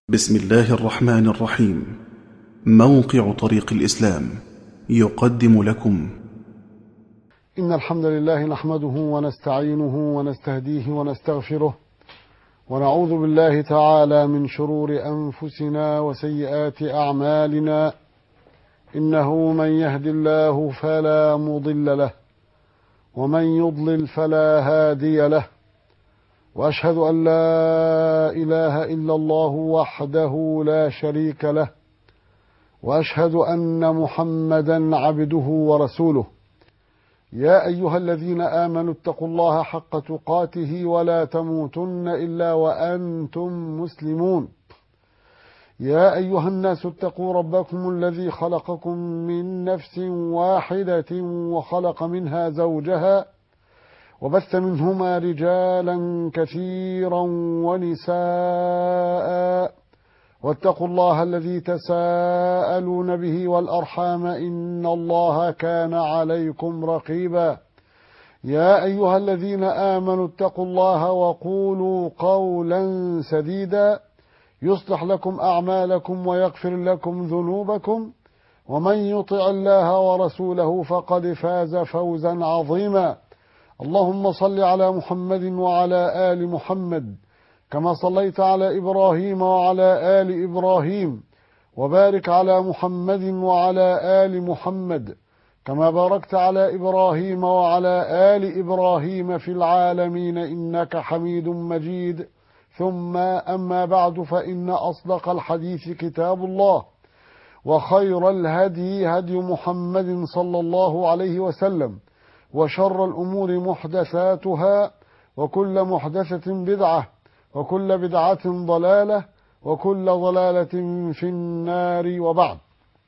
بسم الله الرحمن الرحيم موقع طريق الإسلام يقدم لكم إن الحمد لله نحمده ونستعينه ونستهديه ونستغفره ونعوذ بالله تعالى من شرور أنفسنا وسيئات أعمالنا إنه من يهد الله فلا مضل له ومن يضلل فلا هادي له واشهد ان لا اله الا الله وحده لا شريك له واشهد ان محمدا عبده ورسوله يا ايها الذين امنوا اتقوا الله حق تقاته ولا تموتن الا وانتم مسلمون يا ايها الناس اتقوا ربكم الذي خلقكم من نفس واحده وخلق منها زوجها وبث منهما رجالا كثيرا ونساء واتقوا الله الذي تساءلون به والارحام ان الله كان عليكم رقيبا يا ايها الذين امنوا اتقوا الله وقولوا قولا سديدا يصلح لكم اعمالكم ويغفر لكم ذنوبكم ومن يطع الله ورسوله فقد فاز فوزا عظيما اللهم صل على محمد وعلى ال محمد كما صليت على ابراهيم وعلى ال ابراهيم وبارك على محمد وعلى ال محمد كما باركت على ابراهيم وعلى ال ابراهيم في العالمين انك حميد مجيد ثم اما بعد فان اصدق الحديث كتاب الله وخير الهدي هدي محمد صلى الله عليه وسلم وشر الأمور محدثاتها وكل محدثة بدعة وكل بدعة ضلالة وكل ضلالة في النار وبعد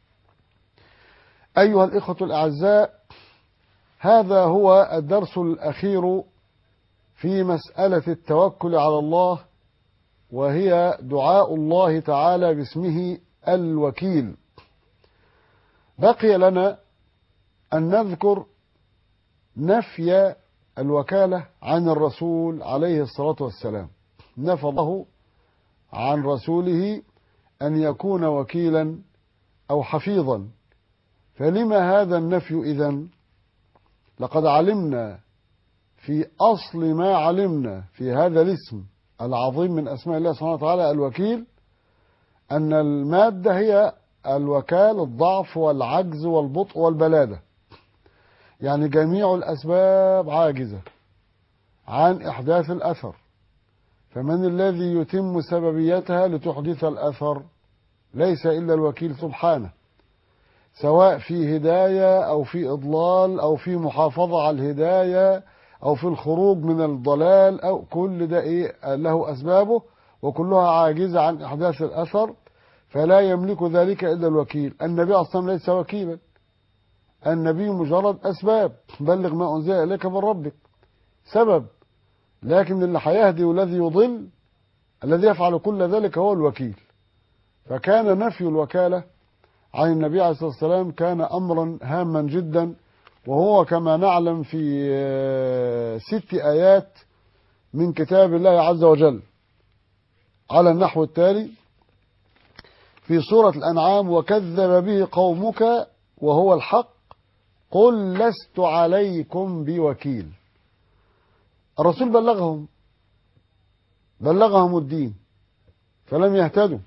أيها الإخوة الأعزاء هذا هو الدرس الأخير في مسألة التوكل على الله وهي دعاء الله تعالى باسمه الوكيل بقي لنا أن نذكر نفي الوكالة عن الرسول عليه الصلاة والسلام نفى الله عن رسوله أن يكون وكيلا أو حفيظا فلما هذا النفي إذن لقد علمنا في أصل ما علمنا في هذا الاسم العظيم من أسماء الله سبحانه وتعالى الوكيل أن المادة هي الوكال الضعف والعجز والبطء والبلادة يعني جميع الأسباب عاجزة عن إحداث الأثر فمن الذي يتم سببيتها لتحدث الأثر ليس إلا الوكيل سبحانه سواء في هداية أو في إضلال أو في محافظة على الهداية أو في الخروج من الضلال أو كل ده إيه له أسبابه وكلها عاجزة عن إحداث الأثر فلا يملك ذلك إلا الوكيل النبي أصلا ليس وكيلا النبي مجرد أسباب بلغ ما أنزل إليك من ربك سبب لكن اللي هيهدي والذي يضل الذي يفعل كل ذلك هو الوكيل فكان نفي الوكالة عن النبي عليه الصلاة والسلام كان أمرا هاما جدا وهو كما نعلم في ست آيات من كتاب الله عز وجل على النحو التالي في سورة الأنعام وكذب به قومك وهو الحق قل لست عليكم بوكيل الرسول بلغهم بلغهم الدين فلم يهتدوا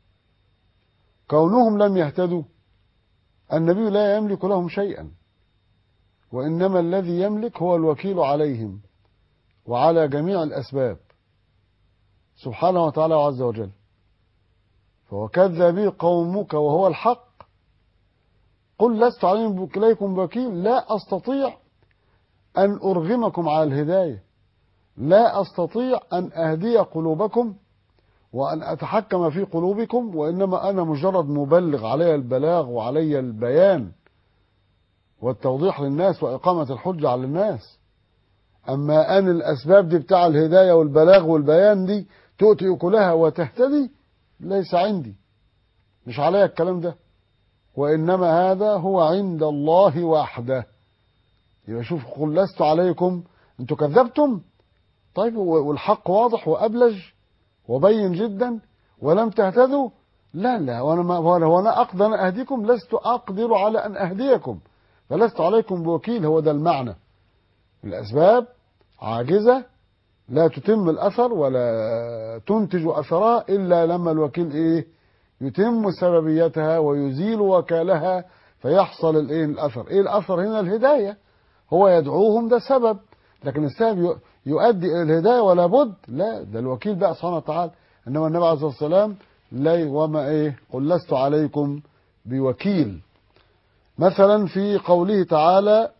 كونهم لم يهتدوا النبي لا يملك لهم شيئا وإنما الذي يملك هو الوكيل عليهم وعلى جميع الأسباب سبحانه وتعالى عز وجل فوكذب به قومك وهو الحق قل لست عليكم بوكيل لا أستطيع أن أرغمكم على الهداية لا أستطيع أن أهدي قلوبكم وأن أتحكم في قلوبكم وإنما أنا مجرد مبلغ علي البلاغ وعلي البيان والتوضيح للناس وإقامة الحجة على الناس أما أن الأسباب دي بتاع الهداية والبلاغ والبيان دي تؤتي أكلها وتهتدي ليس عندي مش عليا الكلام ده وإنما هذا هو عند الله وحده يبقى شوف قل لست عليكم انتوا كذبتم طيب والحق واضح وأبلج وبين جدا ولم تهتدوا لا لا وانا ما وانا وانا اقدر ان اهديكم لست اقدر على ان اهديكم فلست عليكم بوكيل هو ده المعنى الاسباب عاجزه لا تتم الاثر ولا تنتج اثرها الا لما الوكيل ايه يتم سببيتها ويزيل وكالها فيحصل الايه الاثر ايه الاثر هنا الهدايه هو يدعوهم ده سبب لكن السبب يؤدي الى الهدايه ولا بد لا ده الوكيل بقى سبحانه وتعالى انما النبي عليه الصلاه والسلام لا وما ايه قل لست عليكم بوكيل مثلا في قوله تعالى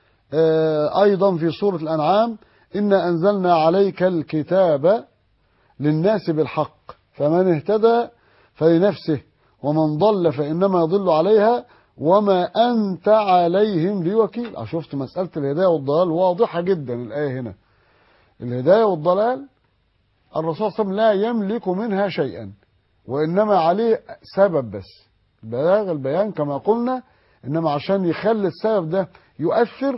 آه ايضا في سوره الانعام انا انزلنا عليك الكتاب للناس بالحق فمن اهتدى فلنفسه ومن ضل فانما يضل عليها وما انت عليهم بوكيل شفت مساله الهدايه والضلال واضحه جدا الايه هنا الهدايه والضلال الرسول صلى الله عليه وسلم لا يملك منها شيئا وإنما عليه سبب بس بلاغ البيان كما قلنا إنما عشان يخلي السبب ده يؤثر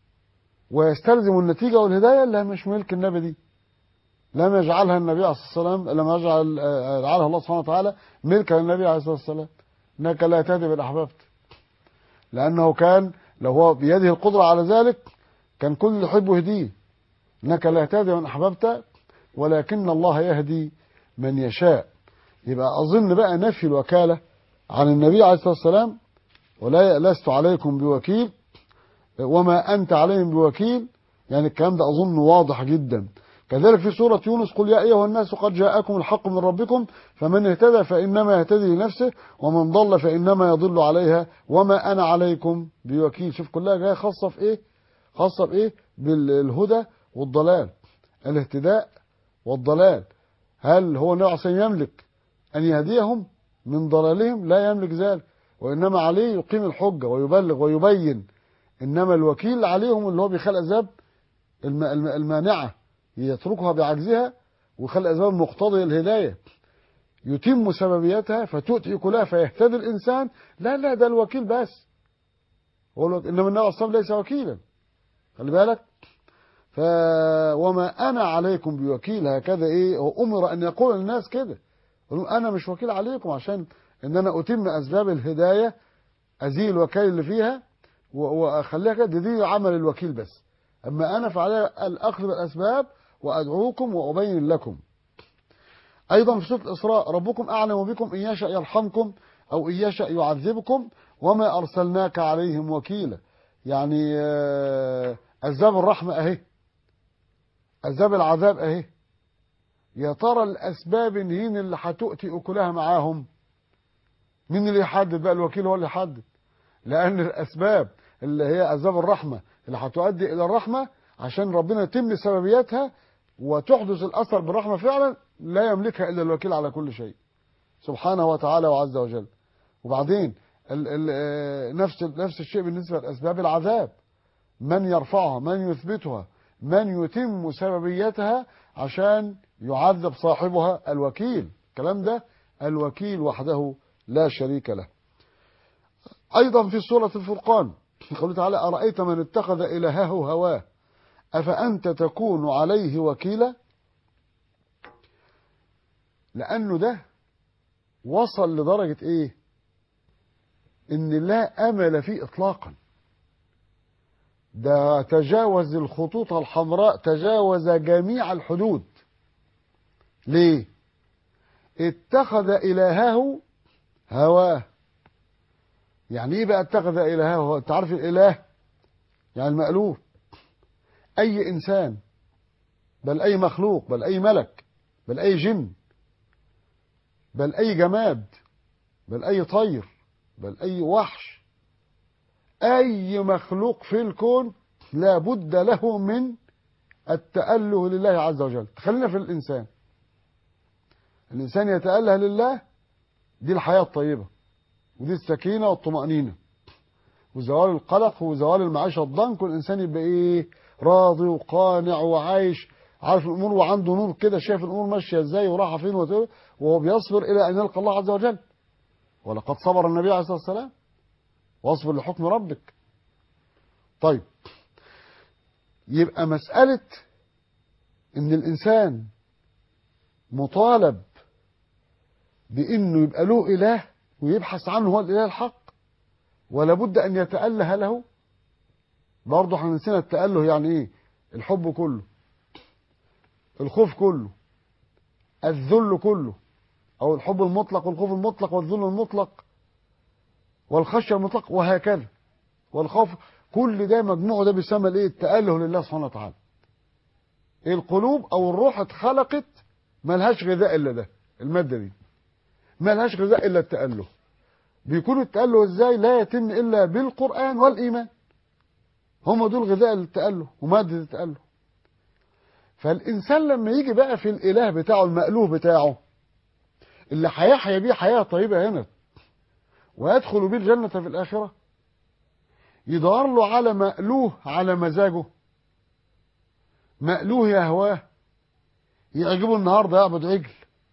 ويستلزم النتيجة والهداية لا مش ملك النبي دي لم يجعلها النبي عليه الصلاة والسلام لم يجعل جعلها الله سبحانه وتعالى ملكا للنبي عليه الصلاة والسلام إنك لا تهدي من أحببت لأنه كان لو هو بيده القدرة على ذلك كان كل اللي يحبه يهديه إنك لا تهدي من أحببت ولكن الله يهدي من يشاء يبقى أظن بقى نفي الوكالة عن النبي عليه الصلاة والسلام ولا لست عليكم بوكيل وما أنت عليهم بوكيل يعني الكلام ده أظن واضح جدا كذلك في سورة يونس قل يا أيها الناس قد جاءكم الحق من ربكم فمن اهتدى فإنما يهتدي لنفسه ومن ضل فإنما يضل عليها وما أنا عليكم بوكيل شوف كلها جاية خاصة في إيه خاصة بإيه بالهدى والضلال الاهتداء والضلال هل هو النبي عليه يملك أن يهديهم من ضلالهم لا يملك ذلك وإنما عليه يقيم الحجة ويبلغ ويبين إنما الوكيل عليهم اللي هو بيخلق أسباب المانعة يتركها بعجزها ويخلق أسباب مقتضية الهداية يتم سببيتها فتؤتي كلها فيهتدي الإنسان لا لا ده الوكيل بس إنما النبي صلى ليس وكيلا خلي بالك ف وما أنا عليكم بوكيل هكذا إيه هو أمر أن يقول للناس كده انا مش وكيل عليكم عشان ان انا اتم اسباب الهدايه ازيل الوكيل اللي فيها واخليها كده دي عمل الوكيل بس اما انا فعلي الاخذ بالاسباب وادعوكم وابين لكم ايضا في سوره الاسراء ربكم اعلم بكم ان يشاء يرحمكم او ان يشاء يعذبكم وما ارسلناك عليهم وكيلا يعني اسباب الرحمه اهي اسباب العذاب اهي يا ترى الاسباب هين اللي هتؤتي اكلها معاهم مين اللي يحدد بقى الوكيل هو اللي يحدد لان الاسباب اللي هي اسباب الرحمه اللي هتؤدي الى الرحمه عشان ربنا يتم سببياتها وتحدث الاثر بالرحمه فعلا لا يملكها الا الوكيل على كل شيء سبحانه وتعالى وعز وجل وبعدين ال ال نفس نفس الشيء بالنسبه لاسباب العذاب من يرفعها من يثبتها من يتم سببيتها عشان يعذب صاحبها الوكيل الكلام ده الوكيل وحده لا شريك له أيضا في سورة الفرقان قوله تعالى أرأيت من اتخذ إلهه هواه أفأنت تكون عليه وكيلا لأنه ده وصل لدرجة إيه إن لا أمل فيه إطلاقا ده تجاوز الخطوط الحمراء تجاوز جميع الحدود ليه اتخذ إلهه هواه يعني ايه بقى اتخذ إلهه انت عارف الإله يعني المألوف أي إنسان بل أي مخلوق بل أي ملك بل أي جن بل أي جماد بل أي طير بل أي وحش أي مخلوق في الكون لا بد له من التأله لله عز وجل خلينا في الإنسان الإنسان يتأله لله دي الحياة الطيبة ودي السكينة والطمأنينة وزوال القلق وزوال المعيشة الضنك والإنسان يبقى إيه راضي وقانع وعايش عارف الأمور وعنده نور كده شايف الأمور ماشية إزاي وراحة فين وهو بيصبر إلى أن يلقى الله عز وجل ولقد صبر النبي عليه الصلاة والسلام واصبر لحكم ربك طيب يبقى مسألة إن الإنسان مطالب بانه يبقى له اله ويبحث عنه هو الاله الحق ولا بد ان يتاله له برضه احنا نسينا التاله يعني ايه الحب كله الخوف كله الذل كله او الحب المطلق والخوف المطلق والذل المطلق والخشيه المطلق وهكذا والخوف كل ده مجموعه ده بيسمى الايه التاله لله سبحانه وتعالى القلوب او الروح اتخلقت ملهاش غذاء الا ده الماده دي ملهاش غذاء الا التاله بيكون التاله ازاي لا يتم الا بالقران والايمان هم دول غذاء التاله وماده التاله فالانسان لما يجي بقى في الاله بتاعه المألوه بتاعه اللي هيحيا بيه حياه طيبه هنا ويدخل بيه الجنه في الاخره يدور له على مألوه على مزاجه مألوه يهواه يعجبه النهارده يعبد عجل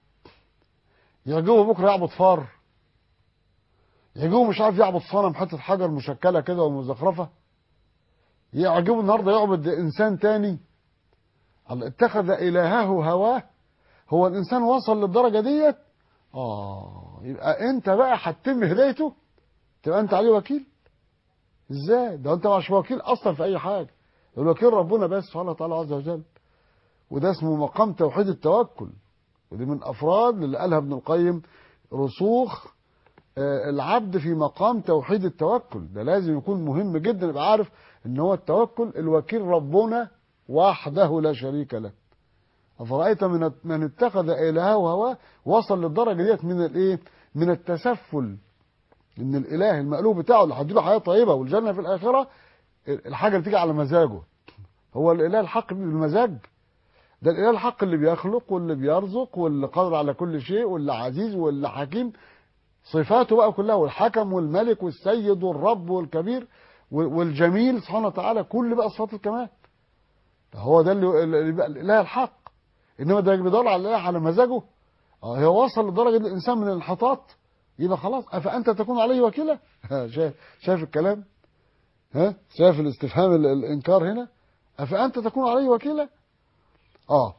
يعجبه بكره يعبد فار يعجبه مش عارف يعبد صنم حته حجر مشكله كده ومزخرفه يعجبه النهارده يعبد انسان تاني الله اتخذ الهه هواه هو الانسان وصل للدرجه ديت اه يبقى انت بقى هتتم هدايته تبقى انت عليه وكيل ازاي ده انت مش وكيل اصلا في اي حاجه الوكيل ربنا بس سبحانه وتعالى عز وجل وده اسمه مقام توحيد التوكل ودي من افراد اللي قالها ابن القيم رسوخ آه، العبد في مقام توحيد التوكل ده لازم يكون مهم جدا يبقى عارف ان هو التوكل الوكيل ربنا وحده لا شريك له أفرأيت من من اتخذ إلهه هواه وصل للدرجة ديت من الإيه؟ من التسفل إن الإله المألوه بتاعه اللي هيديله حياة طيبة والجنة في الآخرة الحاجة اللي تيجي على مزاجه هو الإله الحق بالمزاج ده الإله الحق اللي بيخلق واللي بيرزق واللي قادر على كل شيء واللي عزيز واللي حكيم صفاته بقى كلها والحكم والملك والسيد والرب والكبير والجميل سبحانه وتعالى كل بقى صفات الكمال هو ده اللي اللي بقى الاله الحق انما ده اللي بيدور على الاله على مزاجه اه هو وصل لدرجه الانسان من الانحطاط يبقى خلاص افانت تكون عليه وكيلا شايف شايف الكلام ها شايف الاستفهام ال- الانكار هنا افانت تكون عليه وكيلا اه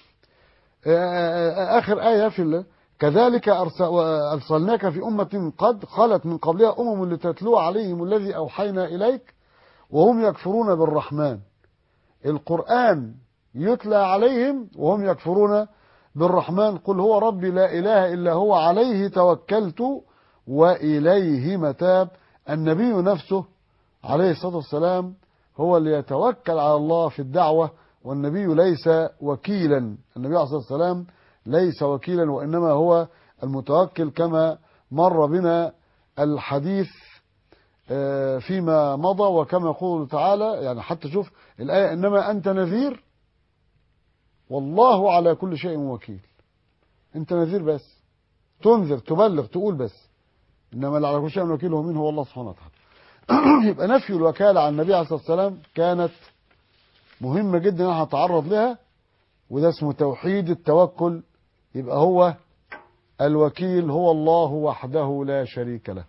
آه، اخر ايه في ال- كذلك أرس- ارسلناك في امه قد خلت من قبلها امم لتتلو عليهم الذي اوحينا اليك وهم يكفرون بالرحمن القرآن يتلى عليهم وهم يكفرون بالرحمن قل هو ربي لا إله إلا هو عليه توكلت وإليه متاب النبي نفسه عليه الصلاة والسلام هو اللي يتوكل على الله في الدعوة والنبي ليس وكيلا النبي عليه الصلاة والسلام ليس وكيلا وإنما هو المتوكل كما مر بنا الحديث آه، فيما مضى وكما يقول تعالى يعني حتى شوف الآية إنما أنت نذير والله على كل شيء وكيل أنت نذير بس تنذر تبلغ تقول بس إنما اللي على كل شيء وكيل هو مين هو الله سبحانه وتعالى يبقى نفي الوكالة عن النبي عليه الصلاة والسلام كانت مهمة جدا أن هتعرض لها وده اسمه توحيد التوكل يبقى هو الوكيل هو الله وحده لا شريك له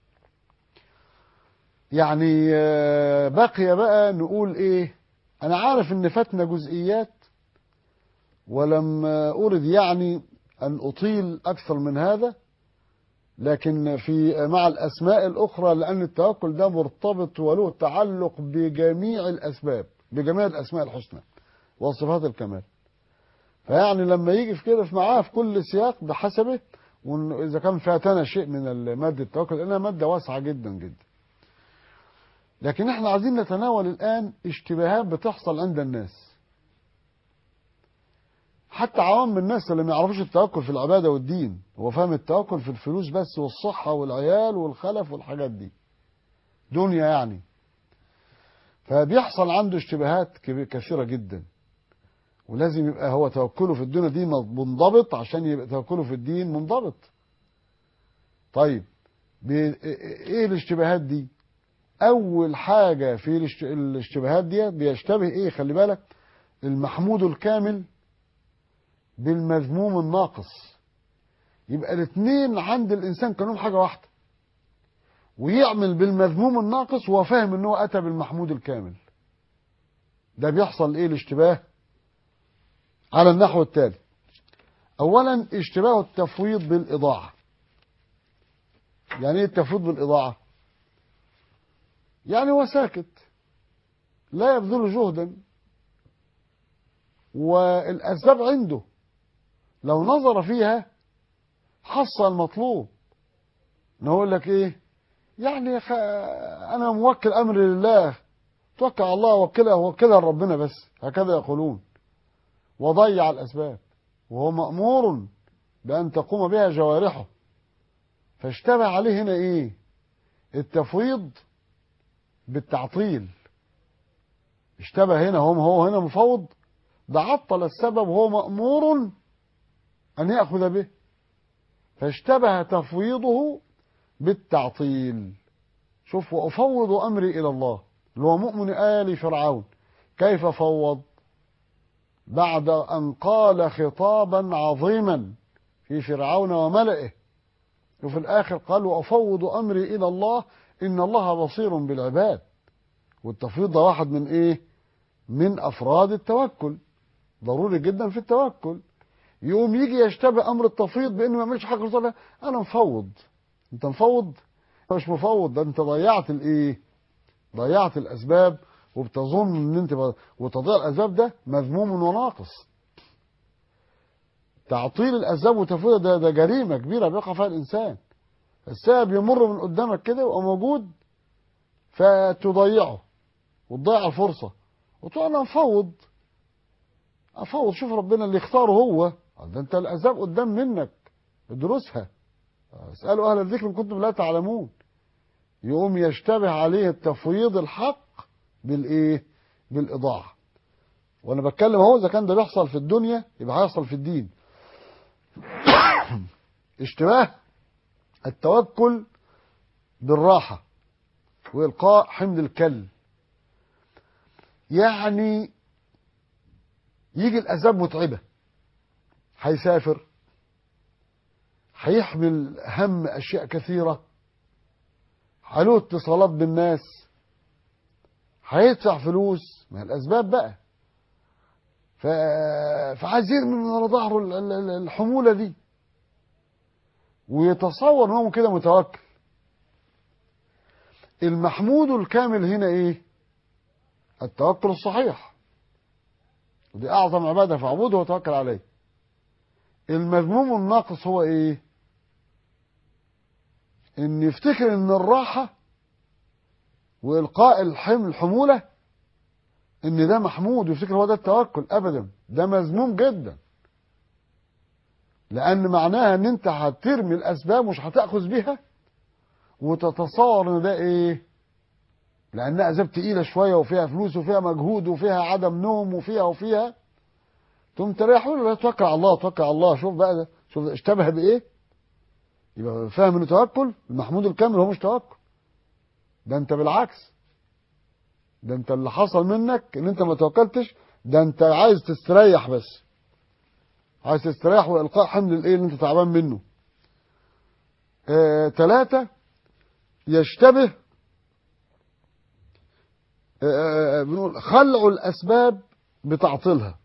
يعني آه، بقي بقى نقول ايه انا عارف ان فاتنا جزئيات ولم آه، ارد يعني ان اطيل اكثر من هذا لكن في مع الاسماء الاخرى لان التوكل ده مرتبط وله تعلق بجميع الاسباب بجميع الاسماء الحسنى وصفات الكمال فيعني لما يجي في كده في معاه في كل سياق بحسبه واذا كان فاتنا شيء من ماده التوكل لانها ماده واسعه جدا جدا لكن احنا عايزين نتناول الآن اشتباهات بتحصل عند الناس حتى عوام الناس اللي ما يعرفوش التوكل في العبادة والدين هو فاهم التوكل في الفلوس بس والصحة والعيال والخلف والحاجات دي دنيا يعني فبيحصل عنده اشتباهات كبي- كثيرة جدا ولازم يبقى هو توكله في الدنيا دي منضبط عشان يبقى توكله في الدين منضبط طيب بي- ايه الاشتباهات دي اول حاجه في الاشت- الاشتباهات دي بيشتبه ايه خلي بالك المحمود الكامل بالمذموم الناقص يبقى الاثنين عند الانسان كانوا حاجه واحده ويعمل بالمذموم الناقص وهو فاهم ان هو اتى بالمحمود الكامل ده بيحصل ايه الاشتباه على النحو التالي اولا اشتباه التفويض بالاضاعه يعني ايه التفويض بالاضاعه يعني هو ساكت لا يبذل جهدا والاسباب عنده لو نظر فيها حصل المطلوب ان هو يقول لك ايه يعني يا خ... انا موكل امري لله توكل على الله وكلها وكلها لربنا بس هكذا يقولون وضيع الاسباب وهو مامور بان تقوم بها جوارحه فاشتبه عليه هنا ايه التفويض بالتعطيل اشتبه هنا هم هو هنا مفوض ده عطل السبب وهو مأمور أن يأخذ به فاشتبه تفويضه بالتعطيل شوف وأفوض أمري إلى الله اللي هو مؤمن آل فرعون كيف فوض بعد أن قال خطابا عظيما في فرعون وملئه وفي الآخر قال وأفوض أمري إلى الله إن الله بصير بالعباد والتفويض ده واحد من إيه من أفراد التوكل ضروري جدا في التوكل يقوم يجي يشتبه أمر التفويض بأنه ما يعملش حاجة رسالة أنا مفوض أنت مفوض مش مفوض ده أنت ضيعت الإيه ضيعت الأسباب وبتظن ان انت ب... وتضييع الاسباب ده مذموم وناقص تعطيل الاسباب وتفويضها ده, ده جريمه كبيره بيقع فيها الانسان السبب يمر من قدامك كده ويبقى موجود فتضيعه وتضيع الفرصه وتقول انا افوض افوض شوف ربنا اللي يختاره هو ده انت الاسباب قدام منك ادرسها اسالوا اهل الذكر ان كنتم لا تعلمون يقوم يشتبه عليه التفويض الحق بالايه بالاضاعه وانا بتكلم اهو اذا كان ده بيحصل في الدنيا يبقى هيحصل في الدين اشتباه التوكل بالراحه والقاء حمل الكل يعني يجي الاسباب متعبه هيسافر هيحمل هم اشياء كثيره له اتصالات بالناس هيدفع فلوس ما الاسباب بقى ف... فعايز يرمي من ورا ظهره الحموله دي ويتصور ان هو كده متوكل المحمود الكامل هنا ايه التوكل الصحيح ودي اعظم عباده فاعبده وتوكل عليه المذموم الناقص هو ايه ان يفتكر ان الراحه والقاء الحمل الحموله ان ده محمود ويفتكر هو ده التوكل ابدا ده مذموم جدا لان معناها ان انت هترمي الاسباب مش هتاخذ بيها وتتصور ان ده ايه لانها اسباب تقيله شويه وفيها فلوس وفيها مجهود وفيها عدم نوم وفيها وفيها تقوم تريح له توكل على الله توكل على الله شوف بقى ده شوف ده اشتبه بايه يبقى فاهم انه توكل المحمود الكامل هو مش توكل ده انت بالعكس ده انت اللي حصل منك ان انت ما توكلتش ده انت عايز تستريح بس عايز تستريح والقاء حمل الايه اللي انت تعبان منه آه، ثلاثة يشتبه آه، بنقول خلع الأسباب بتعطيلها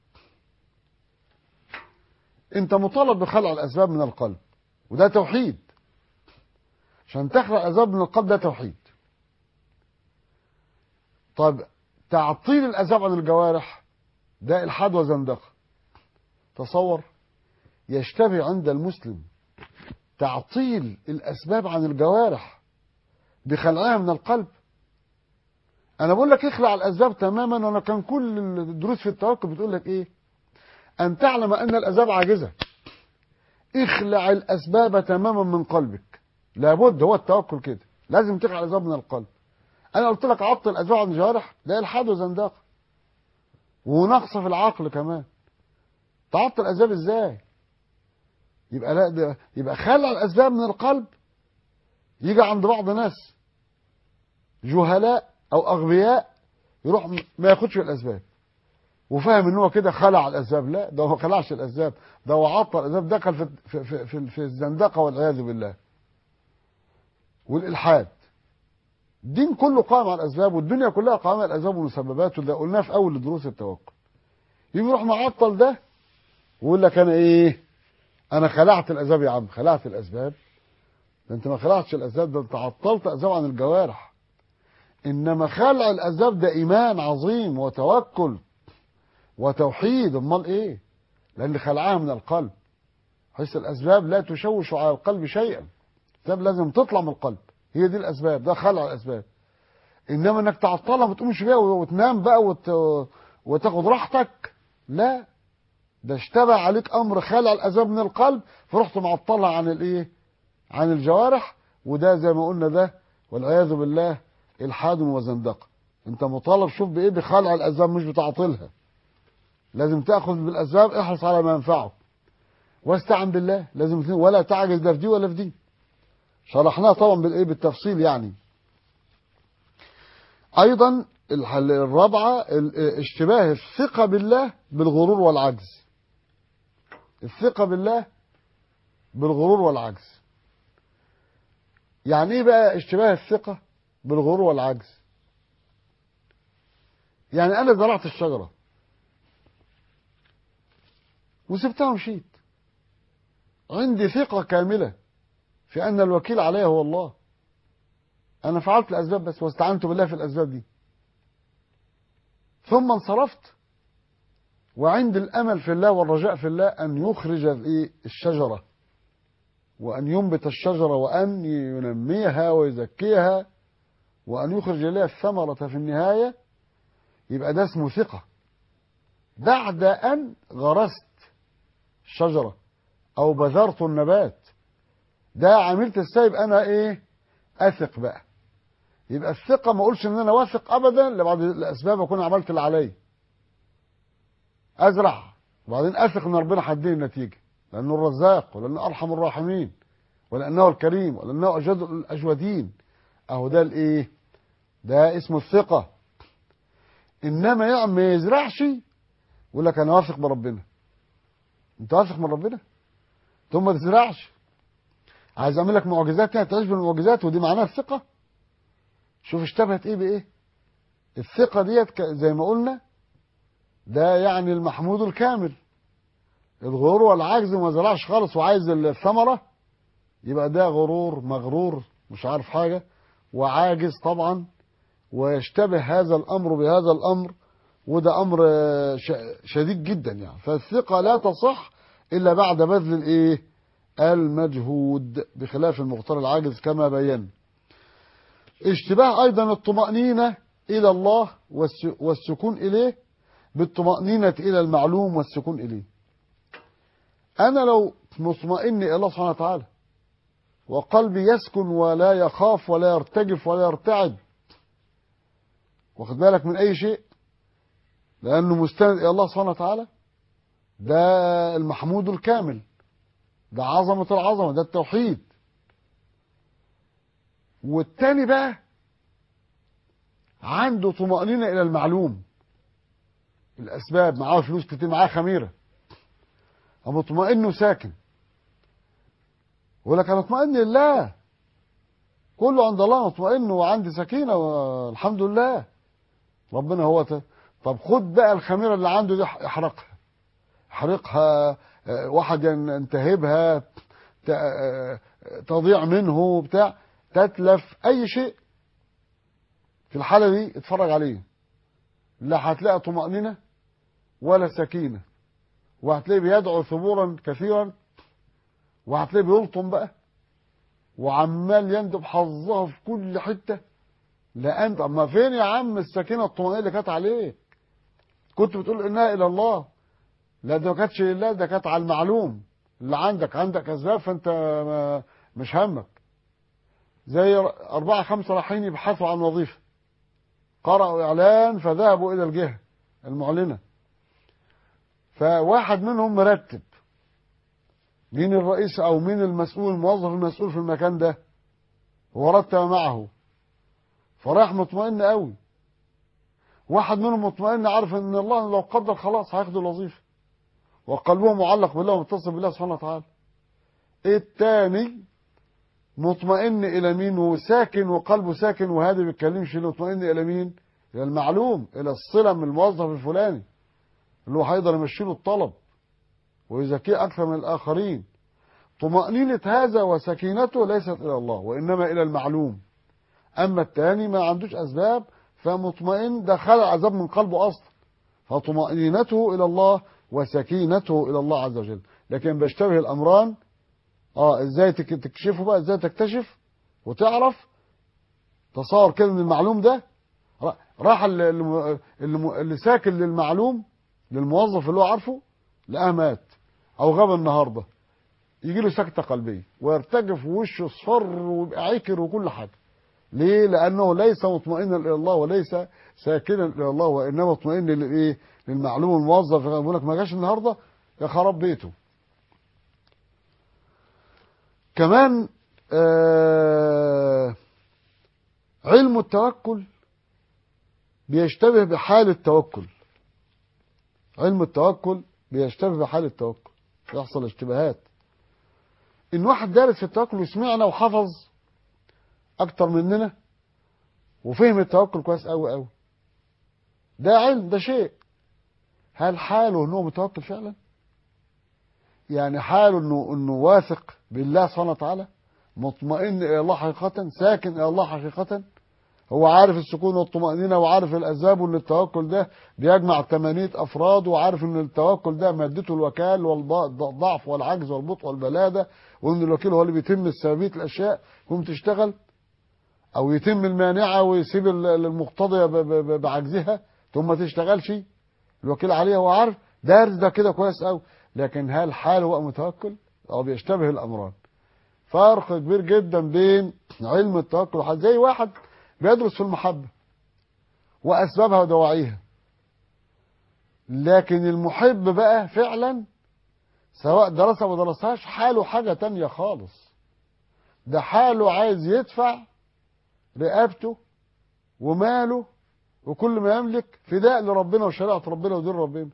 أنت مطالب بخلع الأسباب من القلب وده توحيد عشان تخلع الأسباب من القلب ده توحيد طب تعطيل الأسباب عن الجوارح ده إلحاد وزندقة تصور يشتبه عند المسلم تعطيل الأسباب عن الجوارح بخلعها من القلب أنا بقول لك اخلع الأسباب تماما وأنا كان كل الدروس في التوكل بتقول لك إيه أن تعلم أن الأسباب عاجزة اخلع الأسباب تماما من قلبك لابد هو التوكل كده لازم تخلع الأسباب من القلب أنا قلت لك عطل الأسباب عن الجوارح ده إلحاد وزندقة ونقص في العقل كمان تعطل الأسباب إزاي يبقى لا ده يبقى خلع الاسباب من القلب يجي عند بعض ناس جهلاء او اغبياء يروح ما ياخدش الاسباب وفاهم ان هو كده خلع الاسباب لا ده هو ما خلعش الاسباب ده هو عطل الاسباب دخل في في في, في, في الزندقه والعياذ بالله والالحاد الدين كله قائم على الاسباب والدنيا كلها قائمه على الاسباب والمسببات وده قلناه في اول دروس التوكل يجي يروح معطل ده ويقول لك انا ايه انا خلعت الاسباب يا عم خلعت الاسباب ده انت ما خلعتش الاسباب ده انت عطلت اسباب عن الجوارح انما خلع الاسباب ده ايمان عظيم وتوكل وتوحيد امال ايه لان خلعها من القلب حيث الاسباب لا تشوش على القلب شيئا الاسباب لازم تطلع من القلب هي دي الاسباب ده خلع الاسباب انما انك تعطلها ما تقومش بيها وتنام بقى وت... وتاخد راحتك لا ده اشتبه عليك امر خلع الاسباب من القلب فرحت معطلها عن الايه عن الجوارح وده زي ما قلنا ده والعياذ بالله الحاد وزندقه انت مطالب شوف بايه بخلع الاسباب مش بتعطلها لازم تاخذ بالاسباب احرص على ما ينفعك واستعن بالله لازم ولا تعجز لا في دي ولا في دي شرحناها طبعا بالايه بالتفصيل يعني ايضا الرابعه اشتباه الثقه بالله بالغرور والعجز الثقه بالله بالغرور والعجز يعني ايه بقى اشتباه الثقه بالغرور والعجز يعني انا زرعت الشجره وسبتها ومشيت عندي ثقه كامله في ان الوكيل علي هو الله انا فعلت الاسباب بس واستعنت بالله في الاسباب دي ثم انصرفت وعند الامل في الله والرجاء في الله ان يخرج الشجره وان ينبت الشجره وان ينميها ويزكيها وان يخرج اليها الثمره في النهايه يبقى ده اسمه ثقه بعد ان غرست الشجره او بذرت النبات ده عملت السايب انا ايه اثق بقى يبقى الثقه ما اقولش ان انا واثق ابدا لبعض الاسباب اكون عملت اللي عليا ازرع وبعدين اثق ان ربنا هيديني النتيجه لانه الرزاق ولانه ارحم الراحمين ولانه الكريم ولانه اجود الاجودين اهو ده الايه ده اسمه الثقه انما يعني ما يزرعش يقول لك انا واثق بربنا انت واثق من ربنا ثم ما تزرعش عايز اعمل لك معجزات تانية تعيش بالمعجزات ودي معناها الثقه شوف اشتبهت ايه بايه الثقه ديت زي ما قلنا ده يعني المحمود الكامل الغرور والعجز ما زرعش خالص وعايز الثمره يبقى ده غرور مغرور مش عارف حاجه وعاجز طبعا ويشتبه هذا الامر بهذا الامر وده امر شديد جدا يعني فالثقه لا تصح الا بعد بذل الايه المجهود بخلاف المغتر العاجز كما بينا اشتباه ايضا الطمأنينة الى الله والسكون اليه بالطمأنينة الى المعلوم والسكون اليه انا لو مطمئن الى الله سبحانه وتعالى وقلبي يسكن ولا يخاف ولا يرتجف ولا يرتعد واخد بالك من اي شيء لانه مستند الى الله سبحانه وتعالى ده المحمود الكامل ده عظمة العظمة ده التوحيد والتاني بقى عنده طمأنينة إلى المعلوم الأسباب معاه فلوس كتير معاه خميرة مطمئن وساكن يقول لك أنا مطمئن لله كله عند الله مطمئن وعندي سكينة والحمد لله ربنا هو ت... طب خد بقى الخميرة اللي عنده دي احرقها احرقها واحد ينتهبها تضيع منه بتاع تتلف اي شيء في الحالة دي اتفرج عليه لا هتلاقي طمأنينة ولا سكينة وهتلاقيه بيدعو ثبورا كثيرا وهتلاقيه بيلطم بقى وعمال يندب حظها في كل حتة لا انت اما فين يا عم السكينة الطمأنينة اللي كانت عليك كنت بتقول انها الى الله لا ده ما كانتش لله ده كانت على المعلوم اللي عندك عندك اسباب فانت مش همك زي أربعة خمسة رايحين يبحثوا عن وظيفة قرأوا إعلان فذهبوا إلى الجهة المعلنة فواحد منهم مرتب مين الرئيس أو مين المسؤول الموظف المسؤول في المكان ده هو رتب معه فراح مطمئن قوي واحد منهم مطمئن عارف ان الله لو قدر خلاص هياخد الوظيفه وقلبه معلق بالله ومتصل بالله سبحانه وتعالى الثاني مطمئن الى مين وساكن وقلبه ساكن وهادي ما بيتكلمش مطمئن الى مين الى المعلوم الى الصله من الموظف الفلاني اللي هو هيقدر يمشي له الطلب ويزكيه اكثر من الاخرين طمأنينة هذا وسكينته ليست إلى الله وإنما إلى المعلوم أما الثاني ما عندوش أسباب فمطمئن ده خلع عذاب من قلبه أصلا فطمأنينته إلى الله وسكينته إلى الله عز وجل لكن بيشتبه الأمران اه ازاي تك- تكشفه بقى ازاي تكتشف وتعرف تصور كده ان المعلوم ده را- راح اللي, اللي, اللي ساكن للمعلوم للموظف اللي هو عارفه لقاه مات او غاب النهارده يجي له سكته قلبيه ويرتجف ووشه اصفر ويبقى عكر وكل حاجه ليه لانه ليس مطمئنا الى الله وليس ساكنا الى الله وانما مطمئن للايه للمعلوم الموظف يقول لك ما جاش النهارده يا خراب بيته كمان آه علم التوكل بيشتبه بحال التوكل علم التوكل بيشتبه بحال التوكل يحصل اشتباهات ان واحد دارس في التوكل وسمعنا وحفظ اكتر مننا وفهم التوكل كويس قوي قوي ده علم ده شيء هل حاله انه متوكل فعلا يعني حاله انه انه واثق بالله سبحانه وتعالى مطمئن الى الله حقيقه ساكن الى الله حقيقه هو عارف السكون والطمأنينة وعارف الأسباب وإن التوكل ده بيجمع ثمانية أفراد وعارف إن التوكل ده مادته الوكال والضعف والعجز والبطء والبلادة وإن الوكيل هو اللي بيتم السببية الأشياء يقوم تشتغل أو يتم المانعة ويسيب المقتضية بعجزها ثم ما تشتغلش الوكيل عليها هو عارف دارس ده كده كويس قوي لكن هل حاله بقى متوكل أو بيشتبه الأمران فرق كبير جدا بين علم التوكل وحد زي واحد بيدرس في المحبة وأسبابها ودواعيها لكن المحب بقى فعلا سواء درسها ما درسهاش حاله حاجة تانية خالص ده حاله عايز يدفع رقبته وماله وكل ما يملك فداء لربنا وشريعة ربنا ودين ربنا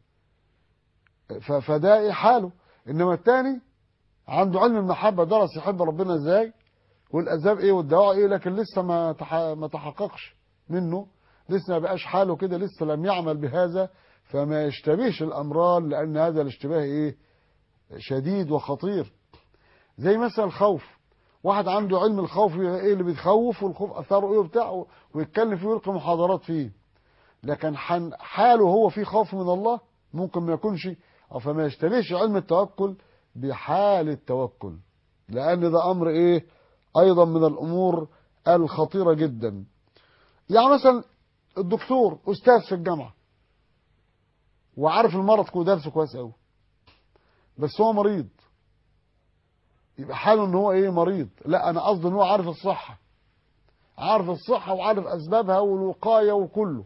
فده ايه حاله انما التاني عنده علم المحبة درس يحب ربنا ازاي والاسباب ايه والدواعي ايه لكن لسه ما ما تحققش منه لسه ما بقاش حاله كده لسه لم يعمل بهذا فما يشتبهش الامران لان هذا الاشتباه ايه شديد وخطير زي مثلا الخوف واحد عنده علم الخوف ايه اللي بيتخوف والخوف اثاره ايه وبتاع ويتكلم فيه ويلقي محاضرات فيه لكن حاله هو فيه خوف من الله ممكن ما يكونش او فما يشتبهش علم التوكل بحال التوكل لان ده امر ايه ايضا من الامور الخطيره جدا يعني مثلا الدكتور استاذ في الجامعه وعارف المرض كله درسه كويس قوي بس هو مريض يبقى حاله ان هو ايه مريض لا انا قصدي ان هو عارف الصحه عارف الصحه وعارف اسبابها والوقايه وكله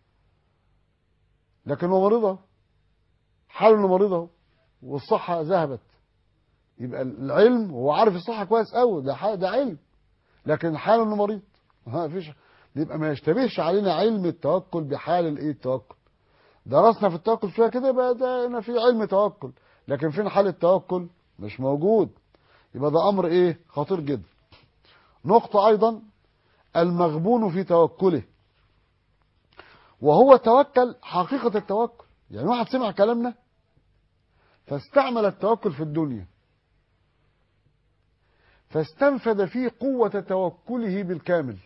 لكن هو مريض اهو حاله انه مريض اهو والصحه ذهبت يبقى العلم هو عارف الصحه كويس قوي ده ده علم لكن حاله انه مريض ما فيش يبقى ما يشتبهش علينا علم التوكل بحال الايه التوكل درسنا في التوكل فيها كده يبقى ده هنا في علم توكل لكن فين حال التوكل مش موجود يبقى ده امر ايه خطير جدا نقطه ايضا المغبون في توكله وهو توكل حقيقه التوكل يعني واحد سمع كلامنا فاستعمل التوكل في الدنيا فاستنفذ فيه قوة توكله بالكامل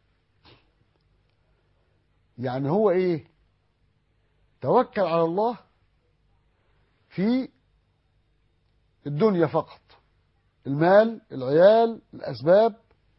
يعني هو ايه توكل على الله في الدنيا فقط المال العيال الأسباب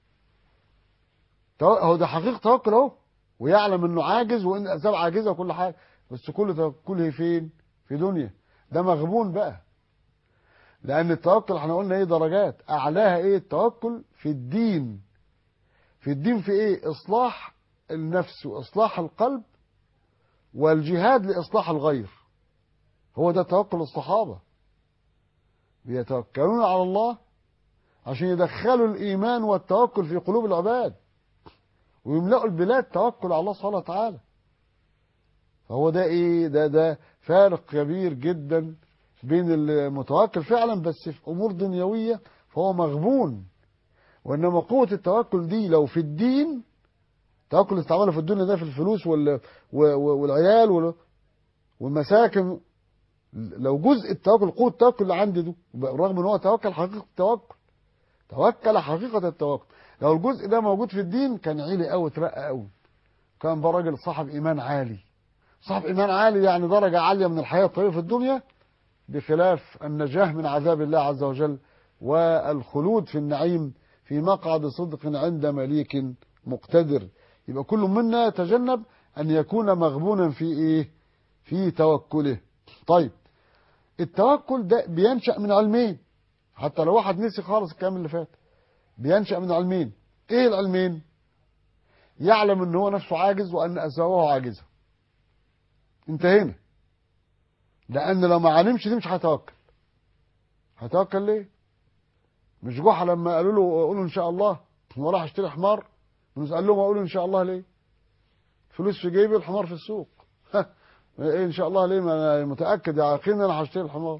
هو ده حقيقة توكل اهو ويعلم انه عاجز وان الاسباب عاجزه وكل حاجه بس كل توكله فين في دنيا ده مغبون بقى لان التوكل احنا قلنا ايه درجات اعلاها ايه التوكل في الدين في الدين في ايه اصلاح النفس واصلاح القلب والجهاد لاصلاح الغير هو ده توكل الصحابه بيتوكلون على الله عشان يدخلوا الايمان والتوكل في قلوب العباد ويملأوا البلاد توكل على الله سبحانه وتعالى فهو ده ايه ده ده فارق كبير جدا بين المتوكل فعلا بس في امور دنيويه فهو مغبون وانما قوه التوكل دي لو في الدين التوكل استعمله في الدنيا ده في الفلوس وال والعيال والمساكن لو جزء التوكل قوة التوكل اللي عندي ده رغم ان هو توكل حقيقة التوكل توكل حقيقة التوكل لو الجزء ده موجود في الدين كان عيلي قوي اترقى قوي كان بقى راجل صاحب ايمان عالي صاحب ايمان عالي يعني درجة عالية من الحياة الطيبة في الدنيا بخلاف النجاة من عذاب الله عز وجل والخلود في النعيم في مقعد صدق عند مليك مقتدر يبقى كل منا يتجنب أن يكون مغبونا في إيه في توكله طيب التوكل ده بينشأ من علمين حتى لو واحد نسي خالص الكلام اللي فات بينشأ من علمين ايه العلمين يعلم ان هو نفسه عاجز وان اسبابه عاجزه انتهينا لان لو ما علمش دي مش هيتوكل هيتوكل ليه مش جحا لما قالوا له قولوا ان شاء الله هو راح اشتري حمار ونسال لهم اقولوا ان شاء الله ليه فلوس في جيبي الحمار في السوق ايه ان شاء الله ليه ما انا متاكد يا يقين انا هشتري الحمار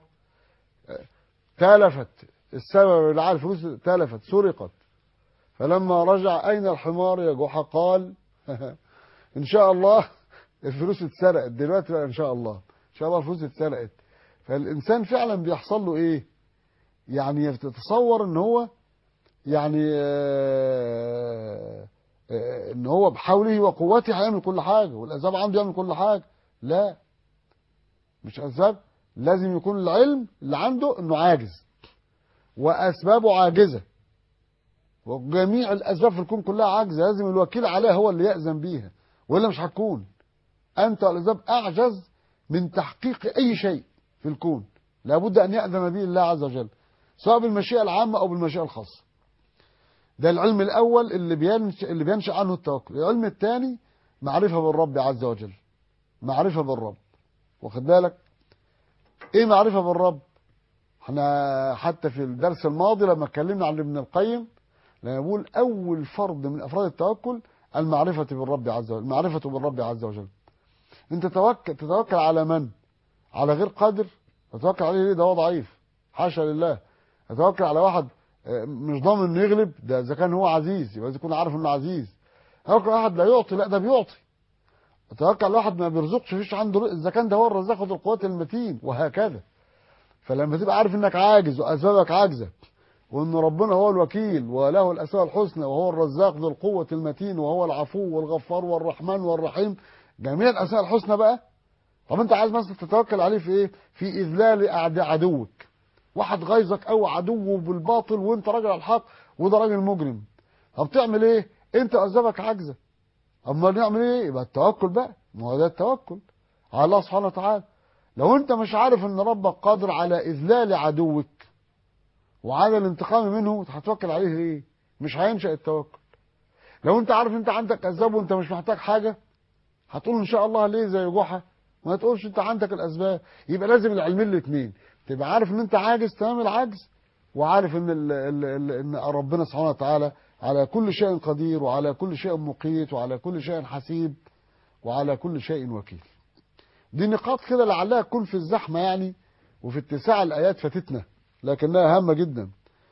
تلفت السبب اللي على الفلوس تلفت سرقت فلما رجع اين الحمار يا جحا قال ان شاء الله الفلوس اتسرقت دلوقتي بقى ان شاء الله ان شاء الله الفلوس اتسرقت فالانسان فعلا بيحصل له ايه يعني تتصور ان هو يعني آه آه ان هو بحوله وقوته هيعمل كل حاجه والاسباب عنده يعمل كل حاجه لا مش اسباب لازم يكون العلم اللي عنده انه عاجز واسبابه عاجزه وجميع الاسباب في الكون كلها عاجزه لازم الوكيل عليها هو اللي ياذن بيها والا مش هتكون انت والاسباب اعجز من تحقيق اي شيء في الكون لابد ان ياذن به الله عز وجل سواء بالمشيئه العامه او بالمشيئه الخاصه ده العلم الاول اللي بينشأ اللي بينشأ عنه التوكل العلم الثاني معرفه بالرب عز وجل معرفه بالرب واخد بالك ايه معرفه بالرب احنا حتى في الدرس الماضي لما اتكلمنا عن ابن القيم لما بقول اول فرض من افراد التوكل المعرفه بالرب عز وجل المعرفه بالرب عز وجل انت تتوكل تتوكل على من على غير قادر تتوكل عليه ليه ده هو ضعيف حاشا لله تتوكل على واحد مش ضامن انه يغلب ده اذا كان هو عزيز يبقى يكون عارف انه عزيز تتوكل على واحد لا يعطي لا ده بيعطي تتوكل على واحد ما بيرزقش فيش عنده رزق اذا كان ده هو الرزاق ذو القوات المتين وهكذا فلما تبقى عارف انك عاجز واسبابك عاجزه وان ربنا هو الوكيل وله الاسماء الحسنى وهو الرزاق ذو القوه المتين وهو العفو والغفار والرحمن والرحيم جميع الاسماء الحسنى بقى طب انت عايز مثلا تتوكل عليه في ايه في اذلال اعداء عدوك واحد غيظك او عدو بالباطل وانت راجل على الحق وده راجل مجرم طب تعمل ايه انت اسبابك عاجزه اما نعمل ايه يبقى التوكل بقى ما هو ده التوكل على الله سبحانه وتعالى لو انت مش عارف ان ربك قادر على اذلال عدوك وعلى الانتقام منه هتوكل عليه ليه مش هينشأ التوكل لو انت عارف انت عندك اسباب وانت مش محتاج حاجه هتقول ان شاء الله ليه زي جحا ما تقولش انت عندك الاسباب يبقى لازم العلمين الاثنين تبقى عارف ان انت عاجز تمام العجز وعارف ان ال ال ال ان ربنا سبحانه وتعالى على كل شيء قدير وعلى كل شيء مقيت وعلى كل شيء حسيب وعلى كل شيء وكيل دي نقاط كده لعلها تكون في الزحمه يعني وفي اتساع الايات فاتتنا لكنها هامه جدا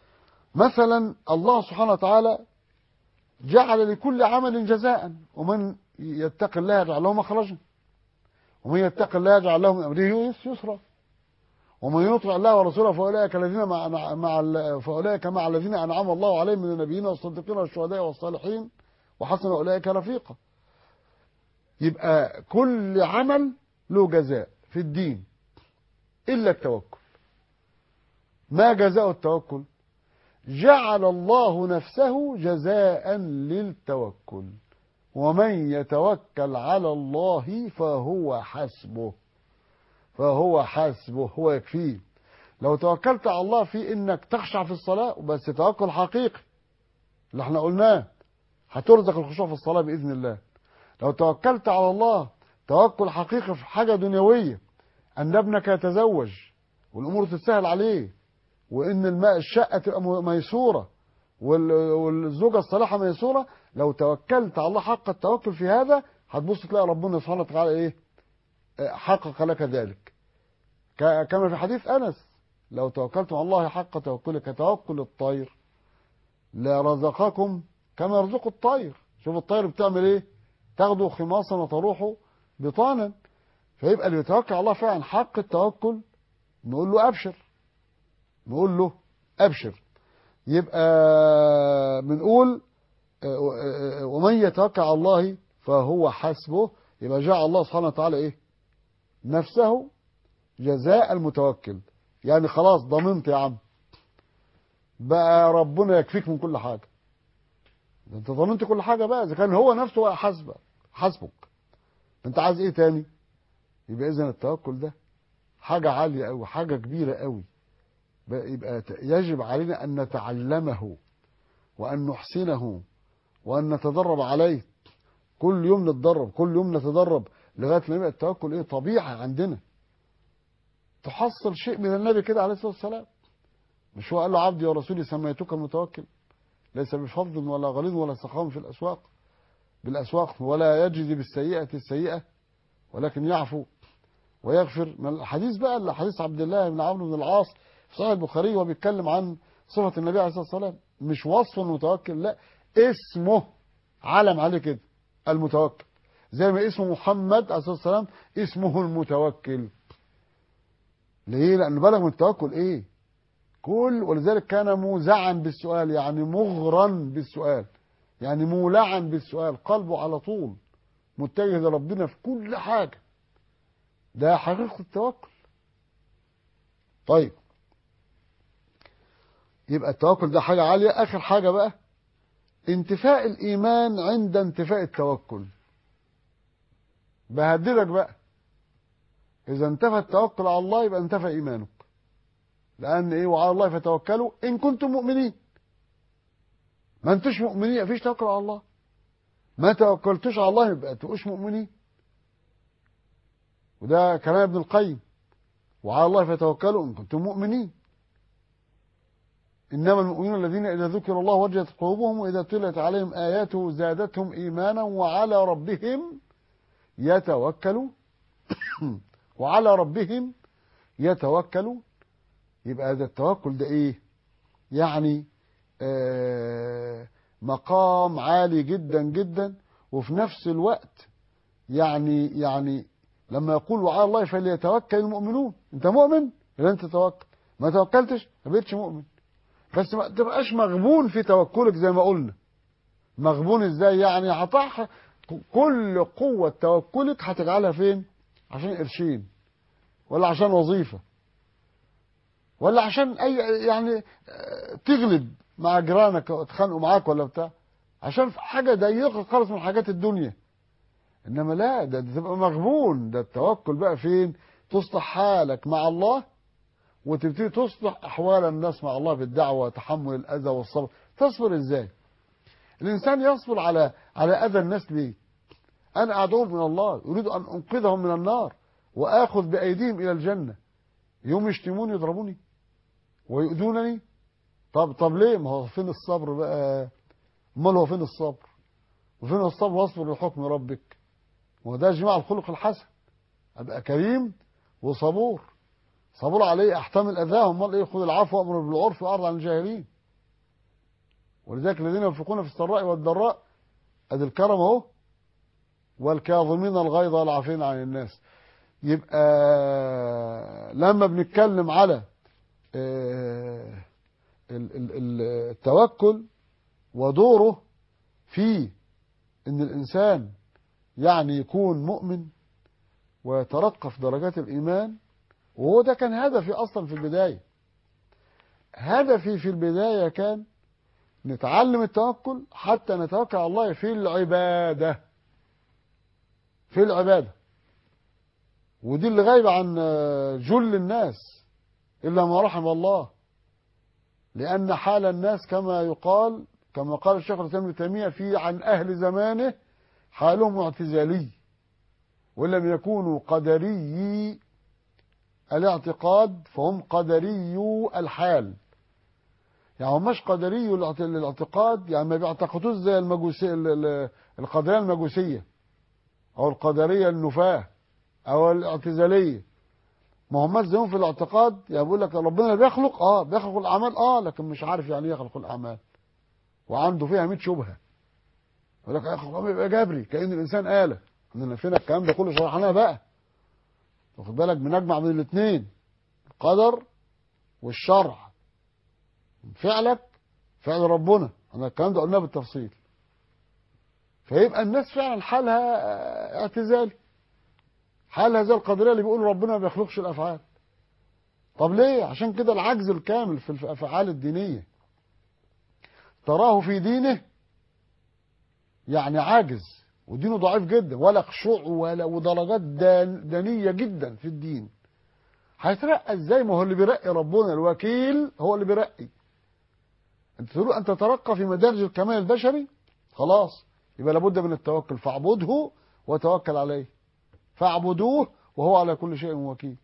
مثلا الله سبحانه وتعالى جعل لكل عمل جزاء ومن يتق الله يجعل له مخرجا ومن يتق الله يجعل له من امره يسرا ومن يطع الله ورسوله فاولئك الذين مع مع فاولئك مع الذين انعم الله عليهم من النبيين والصديقين والشهداء والصالحين وحسن اولئك رفيقا يبقى كل عمل له جزاء في الدين الا التوكل ما جزاء التوكل جعل الله نفسه جزاء للتوكل ومن يتوكل على الله فهو حسبه فهو حسبه هو يكفيه لو توكلت على الله في انك تخشع في الصلاة بس توكل حقيقي اللي احنا قلناه هترزق الخشوع في الصلاة بإذن الله لو توكلت على الله توكل حقيقي في حاجة دنيوية أن ابنك يتزوج والأمور تتسهل عليه وإن الماء الشقة تبقى ميسورة والزوجة الصالحة ميسورة لو توكلت على الله حق التوكل في هذا هتبص تلاقي ربنا سبحانه وتعالى إيه حقق لك ذلك كما في حديث أنس لو توكلتم على الله حق توكلك كتوكل الطير لرزقكم كما يرزق الطير شوف الطير بتعمل ايه تاخده خماصا وتروحه بطانا فيبقى اللي يتوكل على الله فعلا حق التوكل نقول له ابشر نقول له ابشر يبقى بنقول ومن يتوكل على الله فهو حسبه يبقى جعل الله سبحانه وتعالى ايه نفسه جزاء المتوكل يعني خلاص ضمنت يا عم بقى ربنا يكفيك من كل حاجه ده انت ضمنت كل حاجه بقى اذا كان هو نفسه بقى حسبك حسبك انت عايز ايه تاني يبقى اذا التوكل ده حاجه عاليه قوي حاجه كبيره قوي يبقى يجب علينا ان نتعلمه وان نحسنه وان نتدرب عليه كل يوم نتدرب كل يوم نتدرب لغايه ما يبقى التوكل ايه طبيعه عندنا تحصل شيء من النبي كده عليه الصلاه والسلام مش هو قال له عبدي ورسولي سميتك المتوكل ليس بفضل ولا غليظ ولا سخام في الاسواق بالاسواق ولا يجزي بالسيئه السيئه ولكن يعفو ويغفر من الحديث بقى حديث عبد الله بن عمرو بن العاص في صحيح البخاري وهو بيتكلم عن صفه النبي عليه الصلاه والسلام مش وصف المتوكل لا اسمه علم عليه كده المتوكل زي ما اسمه محمد عليه الصلاه والسلام اسمه المتوكل ليه لانه بلغ من التوكل ايه كل ولذلك كان موزعا بالسؤال يعني مغرا بالسؤال يعني مولعا بالسؤال قلبه على طول متجه لربنا في كل حاجه ده حقيقه التوكل طيب يبقى التوكل ده حاجه عاليه اخر حاجه بقى انتفاء الايمان عند انتفاء التوكل بهددك بقى اذا انتفى التوكل على الله يبقى انتفى ايمانك لان ايه وعلى الله فتوكلوا ان كنتم مؤمنين ما انتوش مؤمنين مفيش توكل على الله ما توكلتوش على الله يبقى تبقوش مؤمنين وده كلام ابن القيم وعلى الله فتوكلوا ان كنتم مؤمنين انما المؤمنون الذين اذا ذكر الله وجلت قلوبهم واذا تليت عليهم اياته زادتهم ايمانا وعلى ربهم يتوكلون وعلى ربهم يتوكلون يبقى هذا التوكل ده ايه يعني آه مقام عالي جدا جدا وفي نفس الوقت يعني يعني لما يقول وعلى الله فليتوكل المؤمنون انت مؤمن يبقى انت توكل ما توكلتش ما بقتش مؤمن بس ما تبقاش مغبون في توكلك زي ما قلنا مغبون ازاي يعني هتح كل قوة توكلك هتجعلها فين عشان قرشين ولا عشان وظيفة ولا عشان اي يعني تغلب مع جيرانك اتخانقوا معاك ولا بتاع عشان حاجة ضيقة خالص من حاجات الدنيا انما لا ده, ده تبقى مغبون ده التوكل بقى فين تصلح حالك مع الله وتبتدي تصلح احوال الناس مع الله بالدعوه وتحمل الاذى والصبر تصبر ازاي الانسان يصبر على على اذى الناس ليه انا ادعوهم من الله اريد ان انقذهم من النار واخذ بايديهم الى الجنه يوم يشتموني يضربوني ويؤذونني طب طب ليه ما هو فين الصبر بقى امال هو فين الصبر وفين الصبر واصبر لحكم ربك وده جماع الخلق الحسن ابقى كريم وصبور صبور عليه احتمل اذاهم امال ايه خذ العفو وامر بالعرف واعرض عن الجاهلين ولذلك الذين ينفقون في السراء والضراء ادي الكرم اهو والكاظمين الغيظ والعافين عن الناس يبقى لما بنتكلم على التوكل ودوره في ان الانسان يعني يكون مؤمن ويترقى في درجات الايمان وهو ده كان هدفي اصلا في البدايه هدفي في البدايه كان نتعلم التوكل حتى نتوكل على الله في العباده في العباده ودي اللي غايبه عن جل الناس الا ما رحم الله لان حال الناس كما يقال كما قال الشيخ الاسلام ابن تيميه في عن اهل زمانه حالهم اعتزالي ولم يكونوا قدري الاعتقاد فهم قدري الحال يعني هم مش قدري الاعتقاد يعني ما بيعتقدوش زي المجوسية القدرية المجوسية او القدرية النفاة او الاعتزالية ما هم زيهم في الاعتقاد يعني بيقول لك ربنا بيخلق اه بيخلق الاعمال اه لكن مش عارف يعني ايه يخلق الاعمال وعنده فيها 100 شبهه يقول لك يخلق يبقى جبري كأن الانسان آلة عندنا فينا الكلام ده كله شرحناه بقى واخد بالك بنجمع بين الاثنين القدر والشرع فعلك فعل ربنا انا الكلام ده قلناه بالتفصيل فيبقى الناس فعلا حالها اعتزالي حالها زي القدريه اللي بيقولوا ربنا ما بيخلقش الافعال طب ليه عشان كده العجز الكامل في الافعال الدينيه تراه في دينه يعني عاجز ودينه ضعيف جدا ولا خشوع ولا ودرجات دان دنيه جدا في الدين هيترقى ازاي ما هو اللي بيرقي ربنا الوكيل هو اللي بيرقي انت تقول انت ترقى في مدارج الكمال البشري خلاص يبقى لابد من التوكل فاعبده وتوكل عليه فاعبدوه وهو على كل شيء وكيل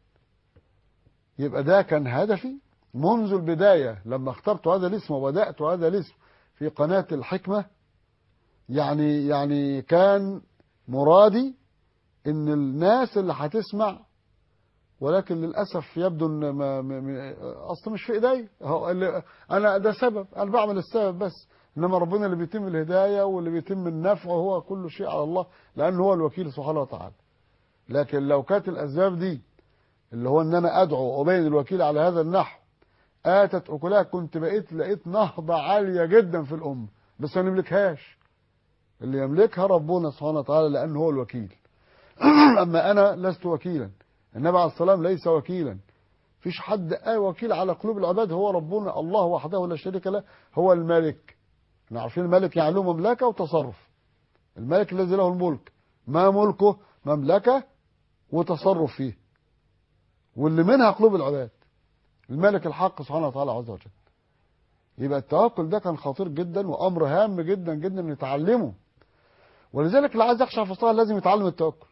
يبقى ده كان هدفي منذ البداية لما اخترت هذا الاسم وبدأت هذا الاسم في قناة الحكمة يعني يعني كان مرادي ان الناس اللي هتسمع ولكن للاسف يبدو ان ما ما اصلا مش في ايدي هو اللي انا ده سبب انا بعمل السبب بس انما ربنا اللي بيتم الهدايه واللي بيتم النفع هو كل شيء على الله لانه هو الوكيل سبحانه وتعالى لكن لو كانت الاسباب دي اللي هو ان انا ادعو وابين الوكيل على هذا النحو اتت اكلها كنت بقيت لقيت نهضه عاليه جدا في الامه بس ما نملكهاش اللي يملكها ربنا سبحانه وتعالى لانه هو الوكيل اما انا لست وكيلا النبي عليه السلام ليس وكيلا فيش حد آه وكيل على قلوب العباد هو ربنا الله وحده لا شريك له هو الملك احنا عارفين الملك يعني له مملكه وتصرف الملك الذي له الملك ما ملكه مملكه وتصرف فيه واللي منها قلوب العباد الملك الحق سبحانه وتعالى عز وجل يبقى التوكل ده كان خطير جدا وامر هام جدا جدا نتعلمه ولذلك اللي عايز يخشع في الصلاه لازم يتعلم التوكل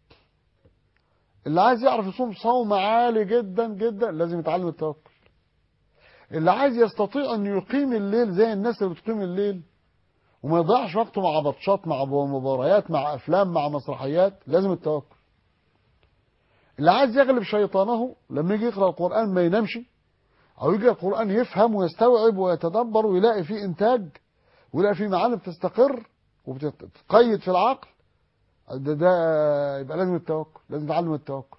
اللي عايز يعرف يصوم صوم عالي جدا جدا لازم يتعلم التوكل اللي عايز يستطيع ان يقيم الليل زي الناس اللي بتقيم الليل وما يضيعش وقته مع بطشات مع مباريات مع افلام مع مسرحيات لازم التوكل اللي عايز يغلب شيطانه لما يجي يقرا القران ما ينامش او يجي القران يفهم ويستوعب ويتدبر ويلاقي فيه انتاج ويلاقي فيه معاني بتستقر وبتتقيد في العقل ده, ده يبقى لازم التوكل لازم نتعلم التوكل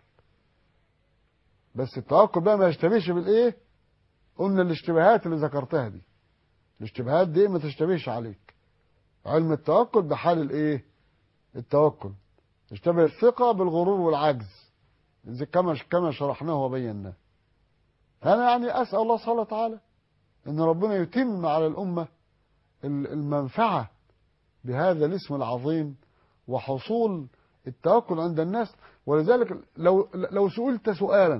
بس التوكل بقى ما يشتبهش بالايه قلنا الاشتباهات اللي ذكرتها دي الاشتباهات دي ما تشتبهش عليك علم التوكل بحال الايه التوكل يشتبه الثقة بالغرور والعجز زي كما كما شرحناه وبيناه انا يعني اسال الله سبحانه وتعالى ان ربنا يتم على الامه المنفعه بهذا الاسم العظيم وحصول التوكل عند الناس ولذلك لو لو سئلت سؤالا